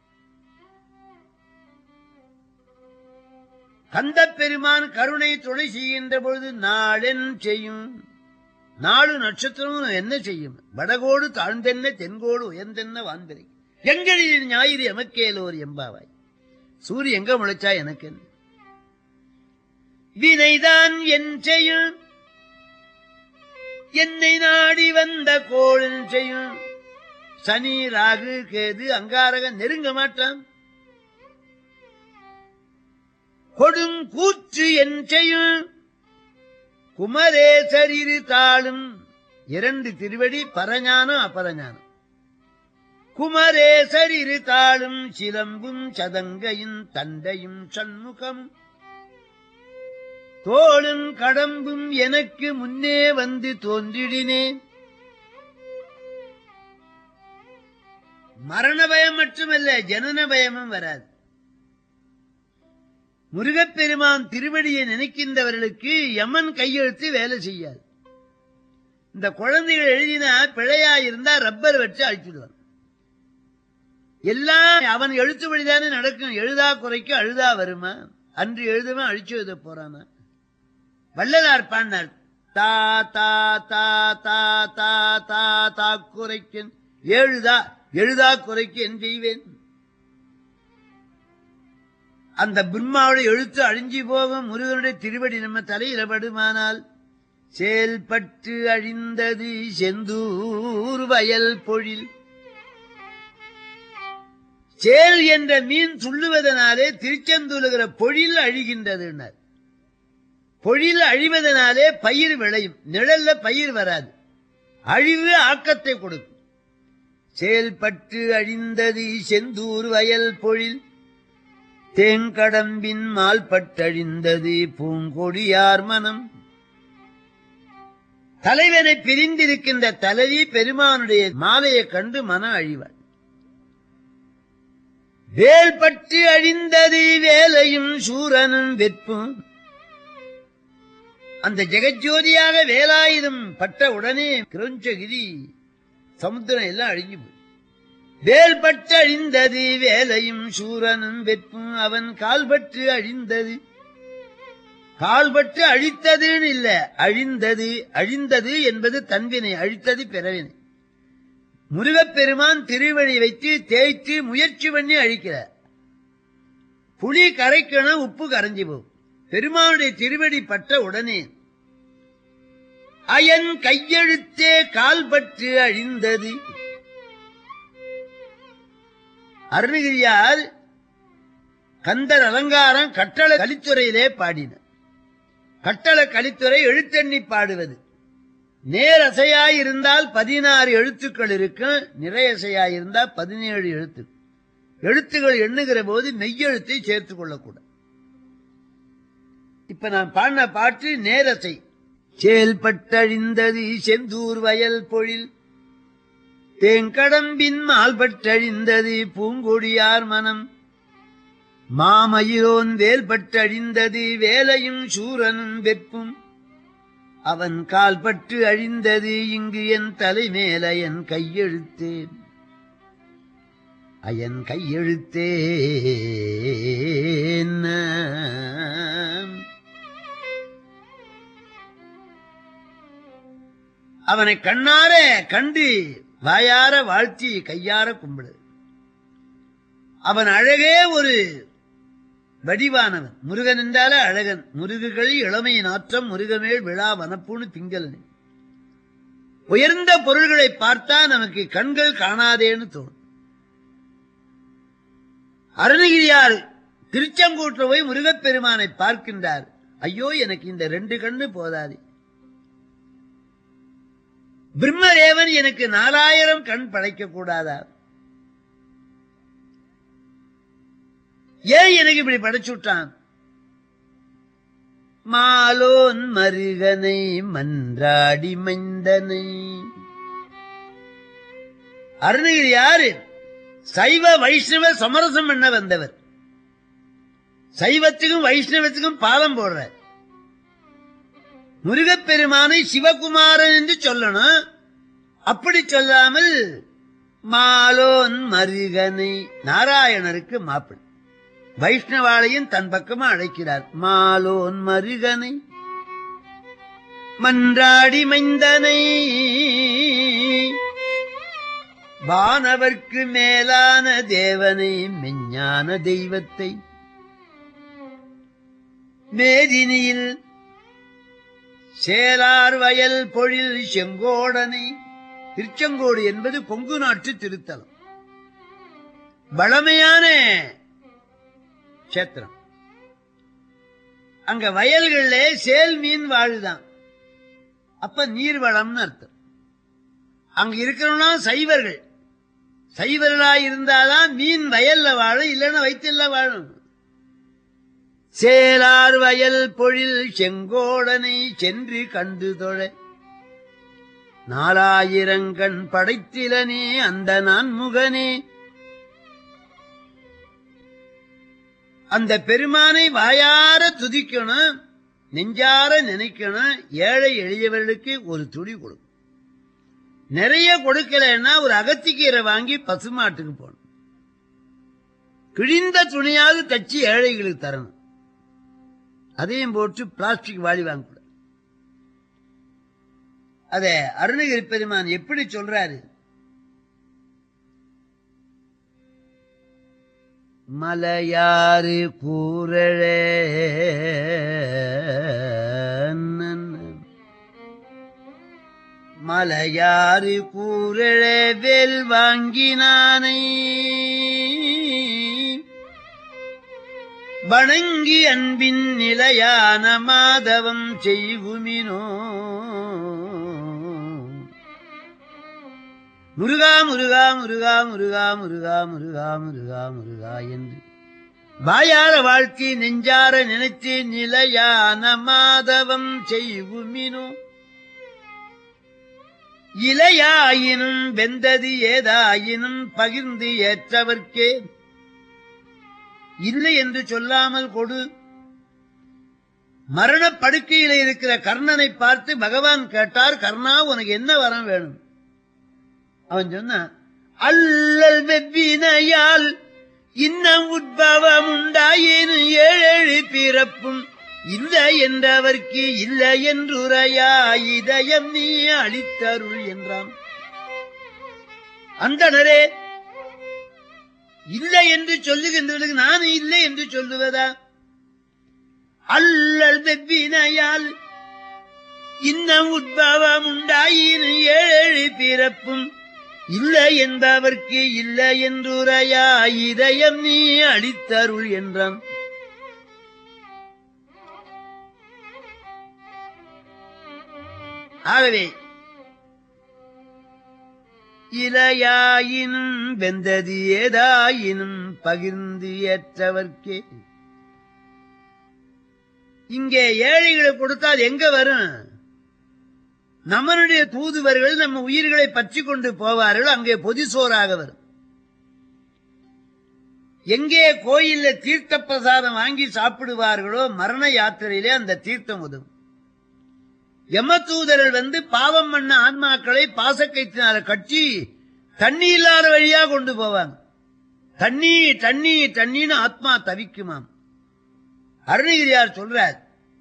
A: கந்த பெருமான் கருணை துணை செய்கின்ற பொழுது நாளென் செய்யும் நாலு நட்சத்திரம் என்ன செய்யும் வடகோடு தாழ்ந்தென்ன தென்கோடு உயர்ந்தென்ன வான்பிரை எங்களின் ஞாயிறு எமக்கேலோர் எம்பாவாய் சூரிய எங்க முளைச்சா எனக்கு என்ன வினைதான் என் செய்யும் என்னை நாடி வந்த கோளின் செய்யும் சனி ராகு கேது அங்காரகன் நெருங்க மாட்டான் கொடும் கூற்று என் செய்யும் குமரேசர் இரு தாளும் இரண்டு திருவடி பரஞானம் அபரஞானம் குமரேசர் இரு தாளும் சிலம்பும் சதங்கையும் தண்டையும் சண்முகம் தோளும் கடம்பும் எனக்கு முன்னே வந்து தோன்றிடினேன் மரண பயம் மட்டுமல்ல ஜனன பயமும் வராது முருகப்பெருமான் திருவடியை நினைக்கின்றவர்களுக்கு யமன் கையெழுத்து வேலை செய்யாது இந்த குழந்தைகள் எழுதினா பிழையா இருந்தா ரப்பர் வச்சு அழிச்சிடுவான் எல்லாம் அவன் எழுத்து வழிதானே நடக்கும் எழுதா குறைக்கு அழுதா வருமா அன்று எழுதுவன் அழிச்சு எழுத போறானா வள்ளலார் பாடினார் தா தா தா தா தா தா தா குறைக்கன் எழுதா எழுதா குறைக்கு என் செய்வேன் அந்த பிரம்மாவோட எழுத்து அழிஞ்சி போகும் முருகனுடைய திருவடி நம்ம தலையில படுமானால் செயல்பட்டு அழிந்தது செந்தூர் வயல் பொழில் சேல் என்ற மீன் துள்ளுவதனாலே திருச்செந்தூலுகிற பொழில் அழிகின்றதுன்னார் பொழில் அழிவதனாலே பயிர் விளையும் நிழல்ல பயிர் வராது அழிவு ஆக்கத்தை கொடுக்கும் செயல்பட்டு அழிந்தது செந்தூர் வயல் பொழில் தேங்கடம்பின் மால்பட்டழிந்தது பூங்கொடியார் மனம் தலைவனை பிரிந்திருக்கின்ற தலைவி பெருமானுடைய மாலையை கண்டு மனம் அழிவார் வேல்பட்டு அழிந்தது வேலையும் சூரனும் வெப்பும் அந்த ஜெகஜோதியாக வேலாயுதம் பட்ட உடனே கிரஞ்சகிரி சமுத்திரம் எல்லாம் அழிஞ்சு போய் வேல்பட்டு அழிந்தது வேலையும் சூரனும் வெப்பும் அவன் கால்பட்டு அழிந்தது கால்பட்டு அழித்ததுன்னு இல்ல அழிந்தது அழிந்தது என்பது தன்வினை அழித்தது பிறவினை முருகப்பெருமான் திருவடி வைத்து தேய்த்து முயற்சி பண்ணி அழிக்கிறார் புளி கரைக்கணும் உப்பு கரைஞ்சி போகும் பெருமானுடைய திருவடி பட்ட உடனே அயன் கையெழுத்தே கால்பட்டு அழிந்தது அருணகிரியார் கந்தர் அலங்காரம் கட்டள கலித்துறையிலே பாடினார் கட்டள கலித்துறை எழுத்தெண்ணி பாடுவது நேரசையாயிருந்தால் பதினாறு எழுத்துக்கள் இருக்கும் நிறையசையாயிருந்தால் பதினேழு எழுத்து எழுத்துக்கள் எண்ணுகிற போது மெய்யெழுத்தை சேர்த்துக் கொள்ளக்கூடாது இப்ப நான் பாடின பாட்டு நேரசை செயல்பட்டழிந்தது செந்தூர் வயல் பொழில் தேங்கடம்பின் மால்பட்டழிந்தது பூங்கொடியார் மனம் மாமயிரோன் வேல்பட்டழிந்தது வேலையும் சூரனும் வெப்பும் அவன் கால்பட்டு அழிந்தது இங்கு என் தலைமேல என் கையெழுத்தேன் அயன் கையெழுத்தேன் அவனை கண்ணார கண்டு வாயார வாழ்த்தி கையார கும்பிடு அவன் அழகே ஒரு வடிவானவன் முருகன் என்றாலே அழகன் முருகுகள் இளமையின் ஆற்றம் முருகமேல் விழா வனப்பூணு திங்களனே உயர்ந்த பொருள்களை பார்த்தா நமக்கு கண்கள் காணாதேன்னு தோணும் அருணகிரியார் திருச்செங்கோட்டில் போய் முருகப்பெருமானை பார்க்கின்றார் ஐயோ எனக்கு இந்த ரெண்டு கண்ணு போதாது பிரம்மதேவன் எனக்கு நாலாயிரம் கண் படைக்க கூடாதா ஏன் எனக்கு இப்படி படைச்சு விட்டான் மாலோன் மருகனை மன்றாடி மைந்தனை அருணகிரி யாரு சைவ வைஷ்ணவ சமரசம் பண்ண வந்தவர் சைவத்துக்கும் வைஷ்ணவத்துக்கும் பாலம் போடுறார் முருகப்பெருமானை சிவகுமாரன் என்று சொல்லணும் அப்படி சொல்லாமல் மாலோன் மருகனை நாராயணருக்கு மாப்பிள் வைஷ்ணவாளையும் தன் பக்கமா அழைக்கிறார் மாலோன் மருகனை மன்றாடி மைந்தனை வானவர்க்கு மேலான தேவனை மெஞ்ஞான தெய்வத்தை மேதினியில் சேலார் வயல் பொழில் செங்கோடனை திருச்செங்கோடு என்பது கொங்கு நாட்டு திருத்தலம் வளமையான கஷேத்திரம் அங்க வயல்கள்ல சேல் மீன் வாழுதான் அப்ப நீர் வளம்னு அர்த்தம் அங்க இருக்கிறவனா சைவர்கள் சைவர்களா இருந்தாதான் மீன் வயல்ல வாழும் இல்லைன்னா வயிற்றுல வாழும் சேலார் வயல் பொழில் செங்கோடனை சென்று கண்டு தொழ நாலாயிரங்கண் படைத்திலனே அந்த நான்முகனே அந்த பெருமானை வாயார துதிக்கணும் நெஞ்சார நினைக்கணும் ஏழை எளியவர்களுக்கு ஒரு துளி கொடுக்கும் நிறைய கொடுக்கலன்னா ஒரு அகத்திக்கீரை வாங்கி பசுமாட்டுக்கு போகணும் கிழிந்த துணியாவது தச்சு ஏழைகளுக்கு தரணும் அதையும் போட்டு பிளாஸ்டிக் வாளி வாங்க அத அருணகிரி பெருமான் எப்படி சொல்றாரு மலையாறு கூரழே மலையாறு கூரழே வேல் வாங்கினானை வணங்கி அன்பின் நிலையான மாதவம் செய்குமினோ முருகா முருகா முருகா முருகா முருகா முருகா முருகா முருகா என்று வாயார வாழ்க்கை நெஞ்சார நினைத்து நிலையான மாதவம் செய்குமினோ இலையாயினும் வெந்தது ஏதாயினும் பகிர்ந்து ஏற்றவர்க்கே இல்லை என்று சொல்லாமல் கொடு மரண படுக்கையில இருக்கிற கர்ணனை பார்த்து பகவான் கேட்டார் கர்ணா உனக்கு என்ன வரம் வேணும் அவன் சொன்னான் அல்லல் வெவ்வினையால் இன்னம் உட்பவம் உண்டாயினு ஏழேழு பிறப்பும் இல்லை என்றவர்க்கு இல்லை என்றுரையா இதயம் நீ அளித்தருள் என்றான் அந்தனரே இல்லை என்று சொல்லுகின்றவர்களுக்கு நான் இல்லை என்று சொல்லுவதா அல்லல் வெவ்வினையால் இன்னம் உட்பவம் உண்டாயின் ஏழு பிறப்பும் இல்லை என்பவர்க்கு இல்லை என்றுரையா இதயம் நீ அளித்தருள் என்றான் ஆகவே இலையாயினும் வெந்தது ஏதாயினும் பகிர்ந்து ஏற்றவர்க்கே இங்கே ஏழைகளை கொடுத்தால் எங்க வரும் நம்மளுடைய தூதுவர்கள் நம்ம உயிர்களை பற்றி கொண்டு போவார்கள் அங்கே பொதிசோராக வரும் எங்கே கோயில்ல தீர்த்த பிரசாதம் வாங்கி சாப்பிடுவார்களோ மரண யாத்திரையிலே அந்த தீர்த்தம் உதவும் யமதூதர்கள் வந்து பாவம் பண்ண ஆன்மாக்களை பாசக்கைத்தினால கட்டி தண்ணி இல்லாத வழியா கொண்டு போவாங்க தண்ணி தண்ணி தண்ணின்னு ஆத்மா தவிக்குமாம் அருணகிரியார் சொல்றார்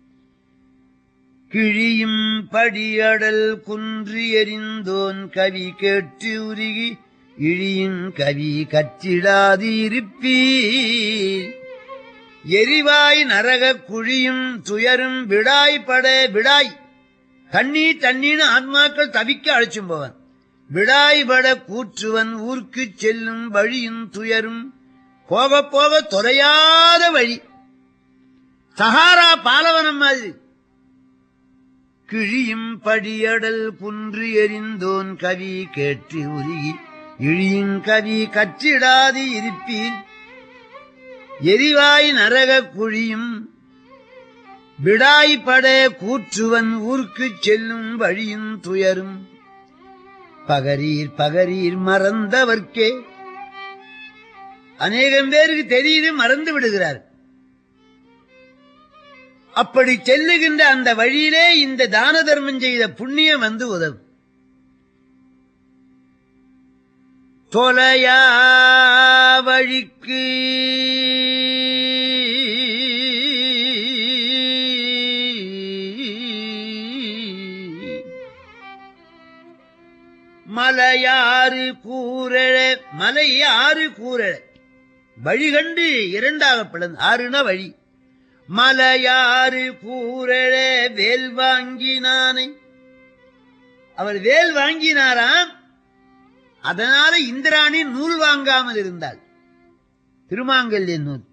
A: கிழியும் படியடல் குன்று எரிந்தோன் கவி கேட்டு உருகி இழியும் கவி கற்றிடாது இருப்பீர் எரிவாய் நரக குழியும் துயரும் விடாய் பட விடாய் தண்ணி தண்ணின்னு ஆன்மாக்கள் தவிக்க அழைச்சும் போவன் விடாய்பட கூற்றுவன் ஊர்க்கு செல்லும் வழியும் துயரும் போக போக தொலையாத வழி சஹாரா பாலவனம் மாதிரி கிழியும் படியடல் குன்று எரிந்தோன் கவி கேட்டு உருகி இழியும் கவி கற்றிடாது இருப்பீர் எரிவாய் நரக குழியும் விடாய்பட கூற்றுவன் ஊர்க்கு செல்லும் வழியும் துயரும் பகரீர் பகரீர் மறந்தவர்க்கே அநேகம் பேருக்கு தெரியுது மறந்து விடுகிறார் அப்படி செல்லுகின்ற அந்த வழியிலே இந்த தான தர்மம் செய்த புண்ணியம் வந்து உதவும் தொலையா வழிக்கு மலையாறு கூரழ மலையாறு கூரழ வழி கண்டு இரண்டாக பிளந்து ஆறுனா வழி மலையாறு கூரழ வேல் வாங்கினானை அவர் வேல் வாங்கினாராம் அதனால இந்திராணி நூல் வாங்காமல் இருந்தாள் திருமாங்கல்ய நூல்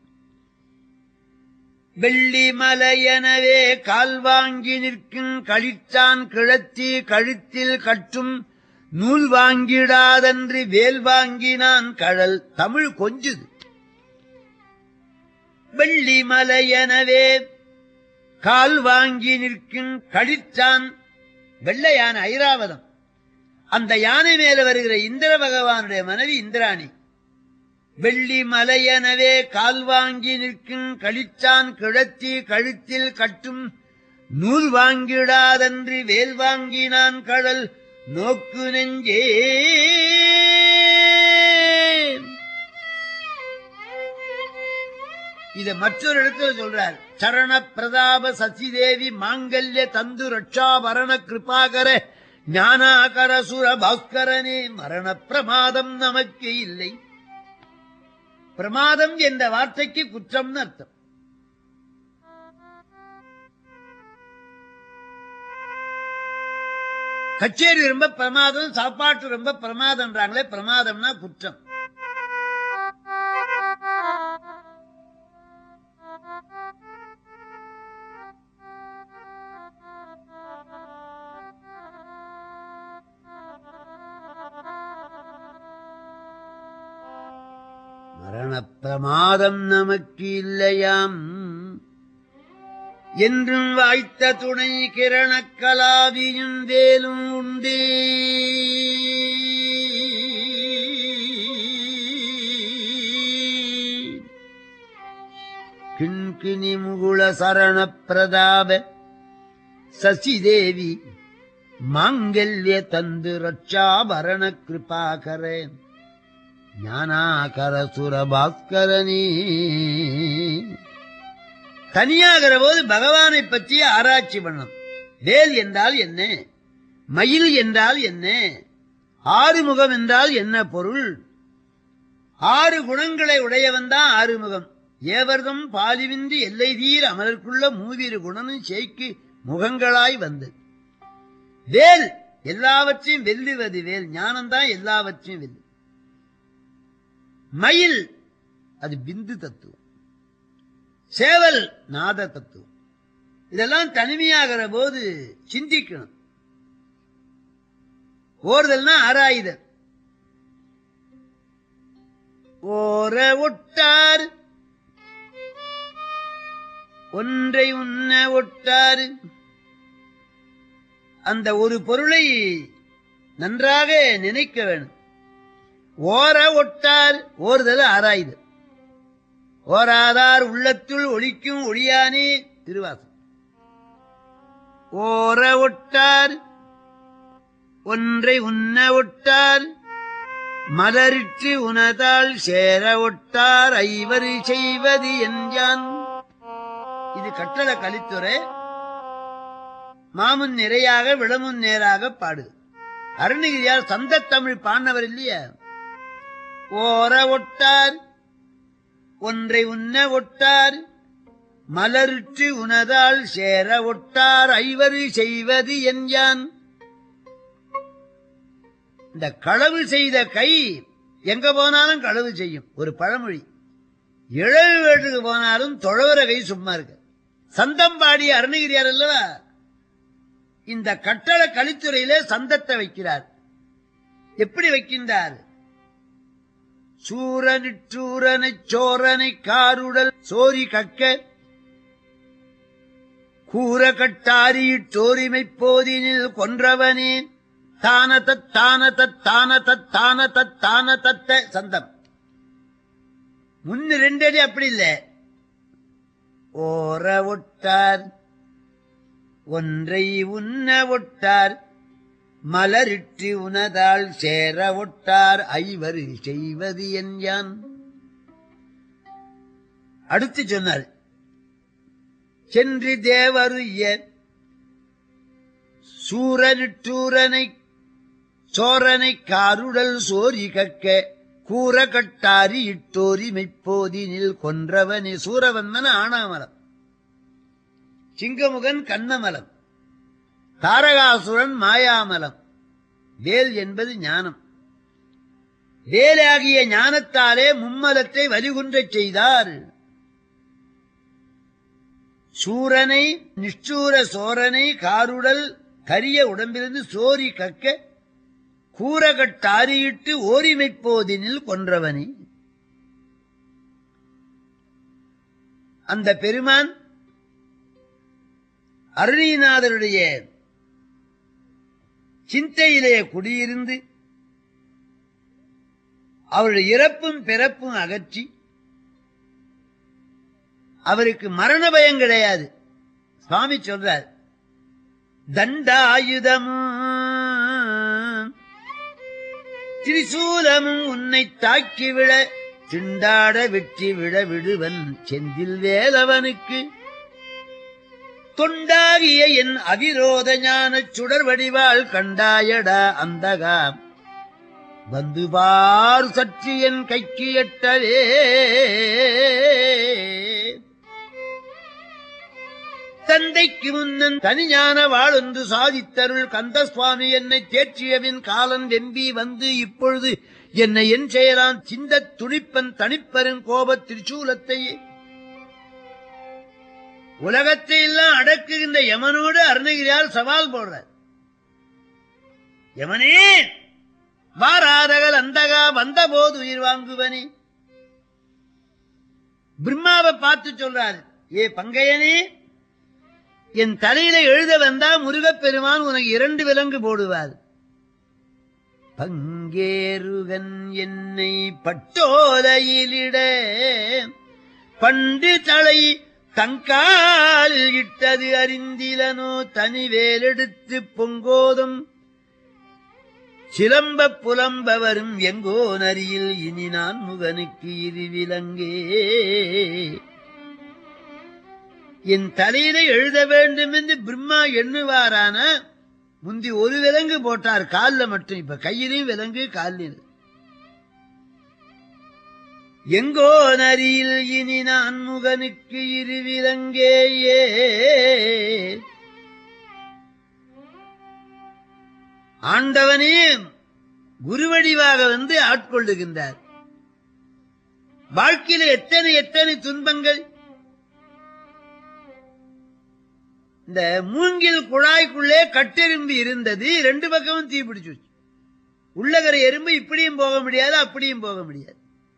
A: வெள்ளி மலையெனவே கால் வாங்கி நிற்கும் கழிச்சான் கிழத்தி கழுத்தில் கட்டும் நூல் வாங்கிடாதன்று வேல் வாங்கினான் கழல் தமிழ் கொஞ்சுது வெள்ளி மலையெனவே கால் வாங்கி நிற்கும் கழிச்சான் வெள்ளையான ஐராவதம் அந்த யானை மேல வருகிற இந்திர பகவானுடைய மனைவி இந்திராணி வெள்ளி மலையெனவே கால் வாங்கி நிற்கும் கழிச்சான் கிழத்தி கழுத்தில் கட்டும் நூல் வாங்கிடாதன்று வேல் வாங்கினான் கடல் நோக்கு நெஞ்சே இத மற்றொரு இடத்துல சொல்றார் சரண பிரதாப சசிதேவி மாங்கல்ய தந்து ரட்சாபரண கிருபாகர ஞானாகர சுர பாஸ்கரனே மரண பிரமாதம் நமக்கு இல்லை பிரமாதம் என்ற வார்த்தைக்கு குற்றம்னு அர்த்தம் கச்சேரி ரொம்ப பிரமாதம் சாப்பாட்டு ரொம்ப பிரமாதம்ன்றாங்களே பிரமாதம்னா குற்றம் மரண பிரமாதம் நமக்கு இல்லையாம் என்றும் வாய்த்த துணை கிரணக் கலாவியும் வேலும் உண்டே கிண்கிணி முகுள சரண பிரதாப சசிதேவி மாங்கல்ய தந்து ரட்சாபரண கிருபாகரே ஞானாகர சுரபாஸ்கரனே தனியாகிற போது பகவானை பற்றி ஆராய்ச்சி பண்ணணும் வேல் என்றால் என்ன மயில் என்றால் என்ன ஆறுமுகம் என்றால் என்ன பொருள் ஆறு குணங்களை உடையவன் தான் ஆறுமுகம் ஏவர்தம் பாலிவின்றி எல்லை தீர் அமலர்க்குள்ள மூவிரு குணனும் சேய்க்கு முகங்களாய் வந்து வேல் எல்லாவற்றையும் வெல்லுவது வேல் ஞானம்தான் எல்லாவற்றையும் வெல்லு மயில் அது பிந்து தத்துவம் சேவல் நாத தத்துவம் இதெல்லாம் தனிமையாகிற போது சிந்திக்கணும் ஓர்தல்னா ஆராயுதல் ஓர ஒட்டார் ஒன்றை உண்ண ஒட்டாரு அந்த ஒரு பொருளை நன்றாக நினைக்க வேணும் ஓர ஒட்டார் ஓர்தல் ஆராயுது ஓராதார் உள்ளத்துள் ஒளிக்கும் ஒளியானே திருவாசம் ஓர ஒட்டார் ஒன்றை உண்ண ஒட்டார் மலரிற்று உனதால் சேர ஒட்டார் ஐவரு செய்வது என்றான் இது கட்டள கலித்துறை மாமுன் நிறையாக விளமுன் நேராக பாடு அருணகிரியார் சந்த தமிழ் பாடினவர் இல்லையா ஓர ஒட்டார் ஒன்றை உண்ண ஒட்டார் மலருற்று உனதால் சேர ஒட்டார் ஐவரு செய்வது என்யான் இந்த களவு செய்த கை எங்க போனாலும் களவு செய்யும் ஒரு பழமொழி இழவு வீட்டுக்கு போனாலும் தொழவர கை சும்மா இருக்கு சந்தம்பாடி அருணகிரியார் அல்லவா இந்த கட்டள கலித்துறையிலே சந்தத்தை வைக்கிறார் எப்படி வைக்கின்றார் சூரனிற்றூரனை சோரனை காருடல் சோரி கக்க கூற கட்டாரியிட்டோரிமை போதினில் கொன்றவனே தான தத்தான தத்தான தத்தான தத்தான தத்த சந்தம் முன்னு ரெண்டடி அப்படி இல்ல ஓர ஒட்டார் ஒன்றை உண்ண ஒட்டார் மலரிட்டு உனதால் சேர ஒட்டார் ஐவரு செய்வது என்யான் அடுத்து சொன்னார் சென்று தேவருய சூரனிட்டூரனை சோரனை காருடல் சோரி கக்க கூற கட்டாரி இட்டோரி மெய்ப்போதினில் கொன்றவனே சூரவந்தன ஆணாமலம் சிங்கமுகன் கண்ணமலம் தாரகாசுரன் மாயாமலம் வேல் என்பது ஞானம் வேலாகிய ஞானத்தாலே மும்மலத்தை வலிகுன்றச் செய்தார் சூரனை நிஷ்டூர சோரனை காருடல் கரிய உடம்பிலிருந்து சோரி கக்க கூறகட்டாரியிட்டு ஓரிமைப்போதினில் கொன்றவனே அந்த பெருமான் அருணீநாதருடைய சிந்தையிலே குடியிருந்து அவருடைய இறப்பும் பிறப்பும் அகற்றி அவருக்கு மரண பயம் கிடையாது சுவாமி சொல்றார் தண்டாயுதமும் திரிசூலமும் உன்னை தாக்கி விழ திண்டாட வெற்றி விழ விடுவன் செந்தில் வேலவனுக்கு தொண்டாகிய என் அவிரோத ஞானச் சுடர் வடிவாள் கண்டாயடா அந்தகா வந்து பார் சற்று என் கைக்கு எட்டவே தந்தைக்கு முன்னன் தனிஞான வாழொன்று சாதித்தருள் கந்த சுவாமி என்னை தேற்றியவின் காலன் வெம்பி வந்து இப்பொழுது என்னை என் செய்யலாம் சிந்தத் துணிப்பன் தனிப்பெரும் கோபத் திரிசூலத்தையே உலகத்தை எல்லாம் அடக்குகின்ற யமனோடு அருணகிரியால் சவால் போடுறார் யமனே வாராதகல் அந்தகா வந்த போது உயிர் வாங்குவனே பிரம்மாவை பார்த்து சொல்றாரு ஏ பங்கையனே என் தலையில எழுத வந்தா முருகப்பெருமான் உனக்கு இரண்டு விலங்கு போடுவார் பங்கேருகன் என்னை பட்டோலையிலிட பண்டு தலை தங்காலில் இட்டது அறிந்திலனோ தனிவேலெடுத்து பொங்கோதும் சிலம்ப புலம்ப வரும் எங்கோ நரியில் இனி நான் முகனுக்கு இரு விலங்கே என் தலையில எழுத வேண்டும் என்று பிரம்மா எண்ணுவாரான முந்தி ஒரு விலங்கு போட்டார் காலில் மட்டும் இப்ப கையிலையும் விலங்கு காலில் எங்கோ நரியில் இனி நான் முகனுக்கு இரு விலங்கேயே ஆண்டவனே குருவடிவாக வந்து ஆட்கொள்ளுகின்றார் வாழ்க்கையில எத்தனை எத்தனை துன்பங்கள் இந்த மூங்கில் குழாய்க்குள்ளே கட்டெரும்பு இருந்தது ரெண்டு பக்கமும் தீ பிடிச்சு உள்ளகர எறும்பு இப்படியும் போக முடியாது அப்படியும் போக முடியாது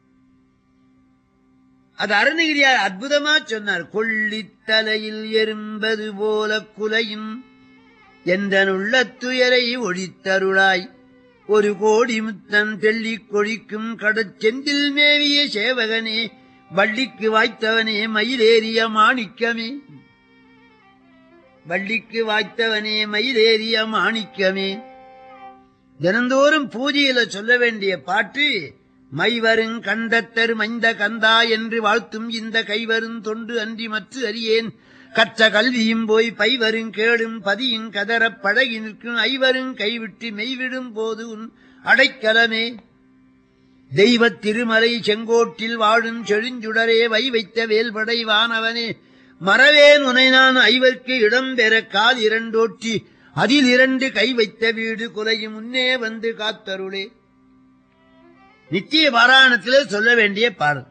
A: அது அருணகிரியார் அற்புதமா சொன்னார் கொள்ளித்தலையில் எறும்பது போல குலையும் என்றனுள்ள துயரை ஒழித்தருளாய் ஒரு கோடி முத்தன் தெள்ளிக் கொழிக்கும் கடற்செந்தில் மேவிய சேவகனே வள்ளிக்கு வாய்த்தவனே மயிலேறிய மாணிக்கமே வள்ளிக்கு வாய்த்தவனே மயிலேறிய மாணிக்கமே தினந்தோறும் பூஜையில சொல்ல வேண்டிய பாட்டு மைவருங் கண்டத்தரு மைந்த கந்தா என்று வாழ்த்தும் இந்த கைவரும் தொண்டு அன்றி மற்ற அறியேன் கற்ற கல்வியும் போய் பைவரும் கேடும் பதியும் கதறப் பழகி நிற்கும் ஐவரும் கைவிட்டு மெய்விடும் போது உன் அடைக்கலமே தெய்வத் திருமலை செங்கோட்டில் வாழும் செழுஞ்சுடரே வை வைத்த வேல்படை வானவனே மறவேன் உனை நான் ஐவர்க்கு இடம் பெற கால் இரண்டோட்டி அதில் இரண்டு கை வைத்த வீடு குலையும் முன்னே வந்து காத்தருளே நித்திய பாராயணத்திலே சொல்ல வேண்டிய பாடல்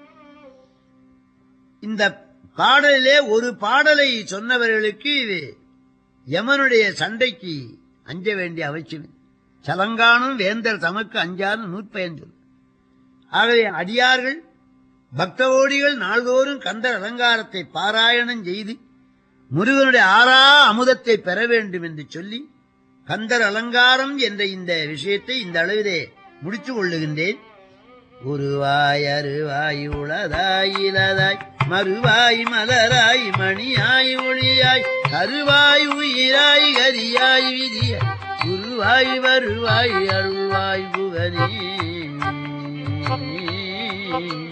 A: இந்த பாடலிலே ஒரு பாடலை சொன்னவர்களுக்கு இது யமனுடைய சண்டைக்கு அஞ்ச வேண்டிய அவசியம் இல்லை. சலங்கானும் வேந்தர் தமக்கு அஞ்சான்னு நூற்பயன் சொல் ஆகவே அடியார்கள் பக்தவோடிகள் நாள்தோறும் கந்தர் அலங்காரத்தை பாராயணம் செய்து முருகனுடைய ஆறா அமுதத்தை பெற வேண்டும் என்று சொல்லி கந்தர் அலங்காரம் என்ற இந்த விஷயத்தை இந்த அளவிலே முடித்துக் கொள்ளுகின்றேன் உருவாய் அருவாய் உளதாய் இலதாய் மறுவாய் மலராய் மணியாய் ஒளியாய் கருவாய் உயிராய் கரியாய் விதியாய் குருவாய் வருவாய் அருள்வாய் புகனே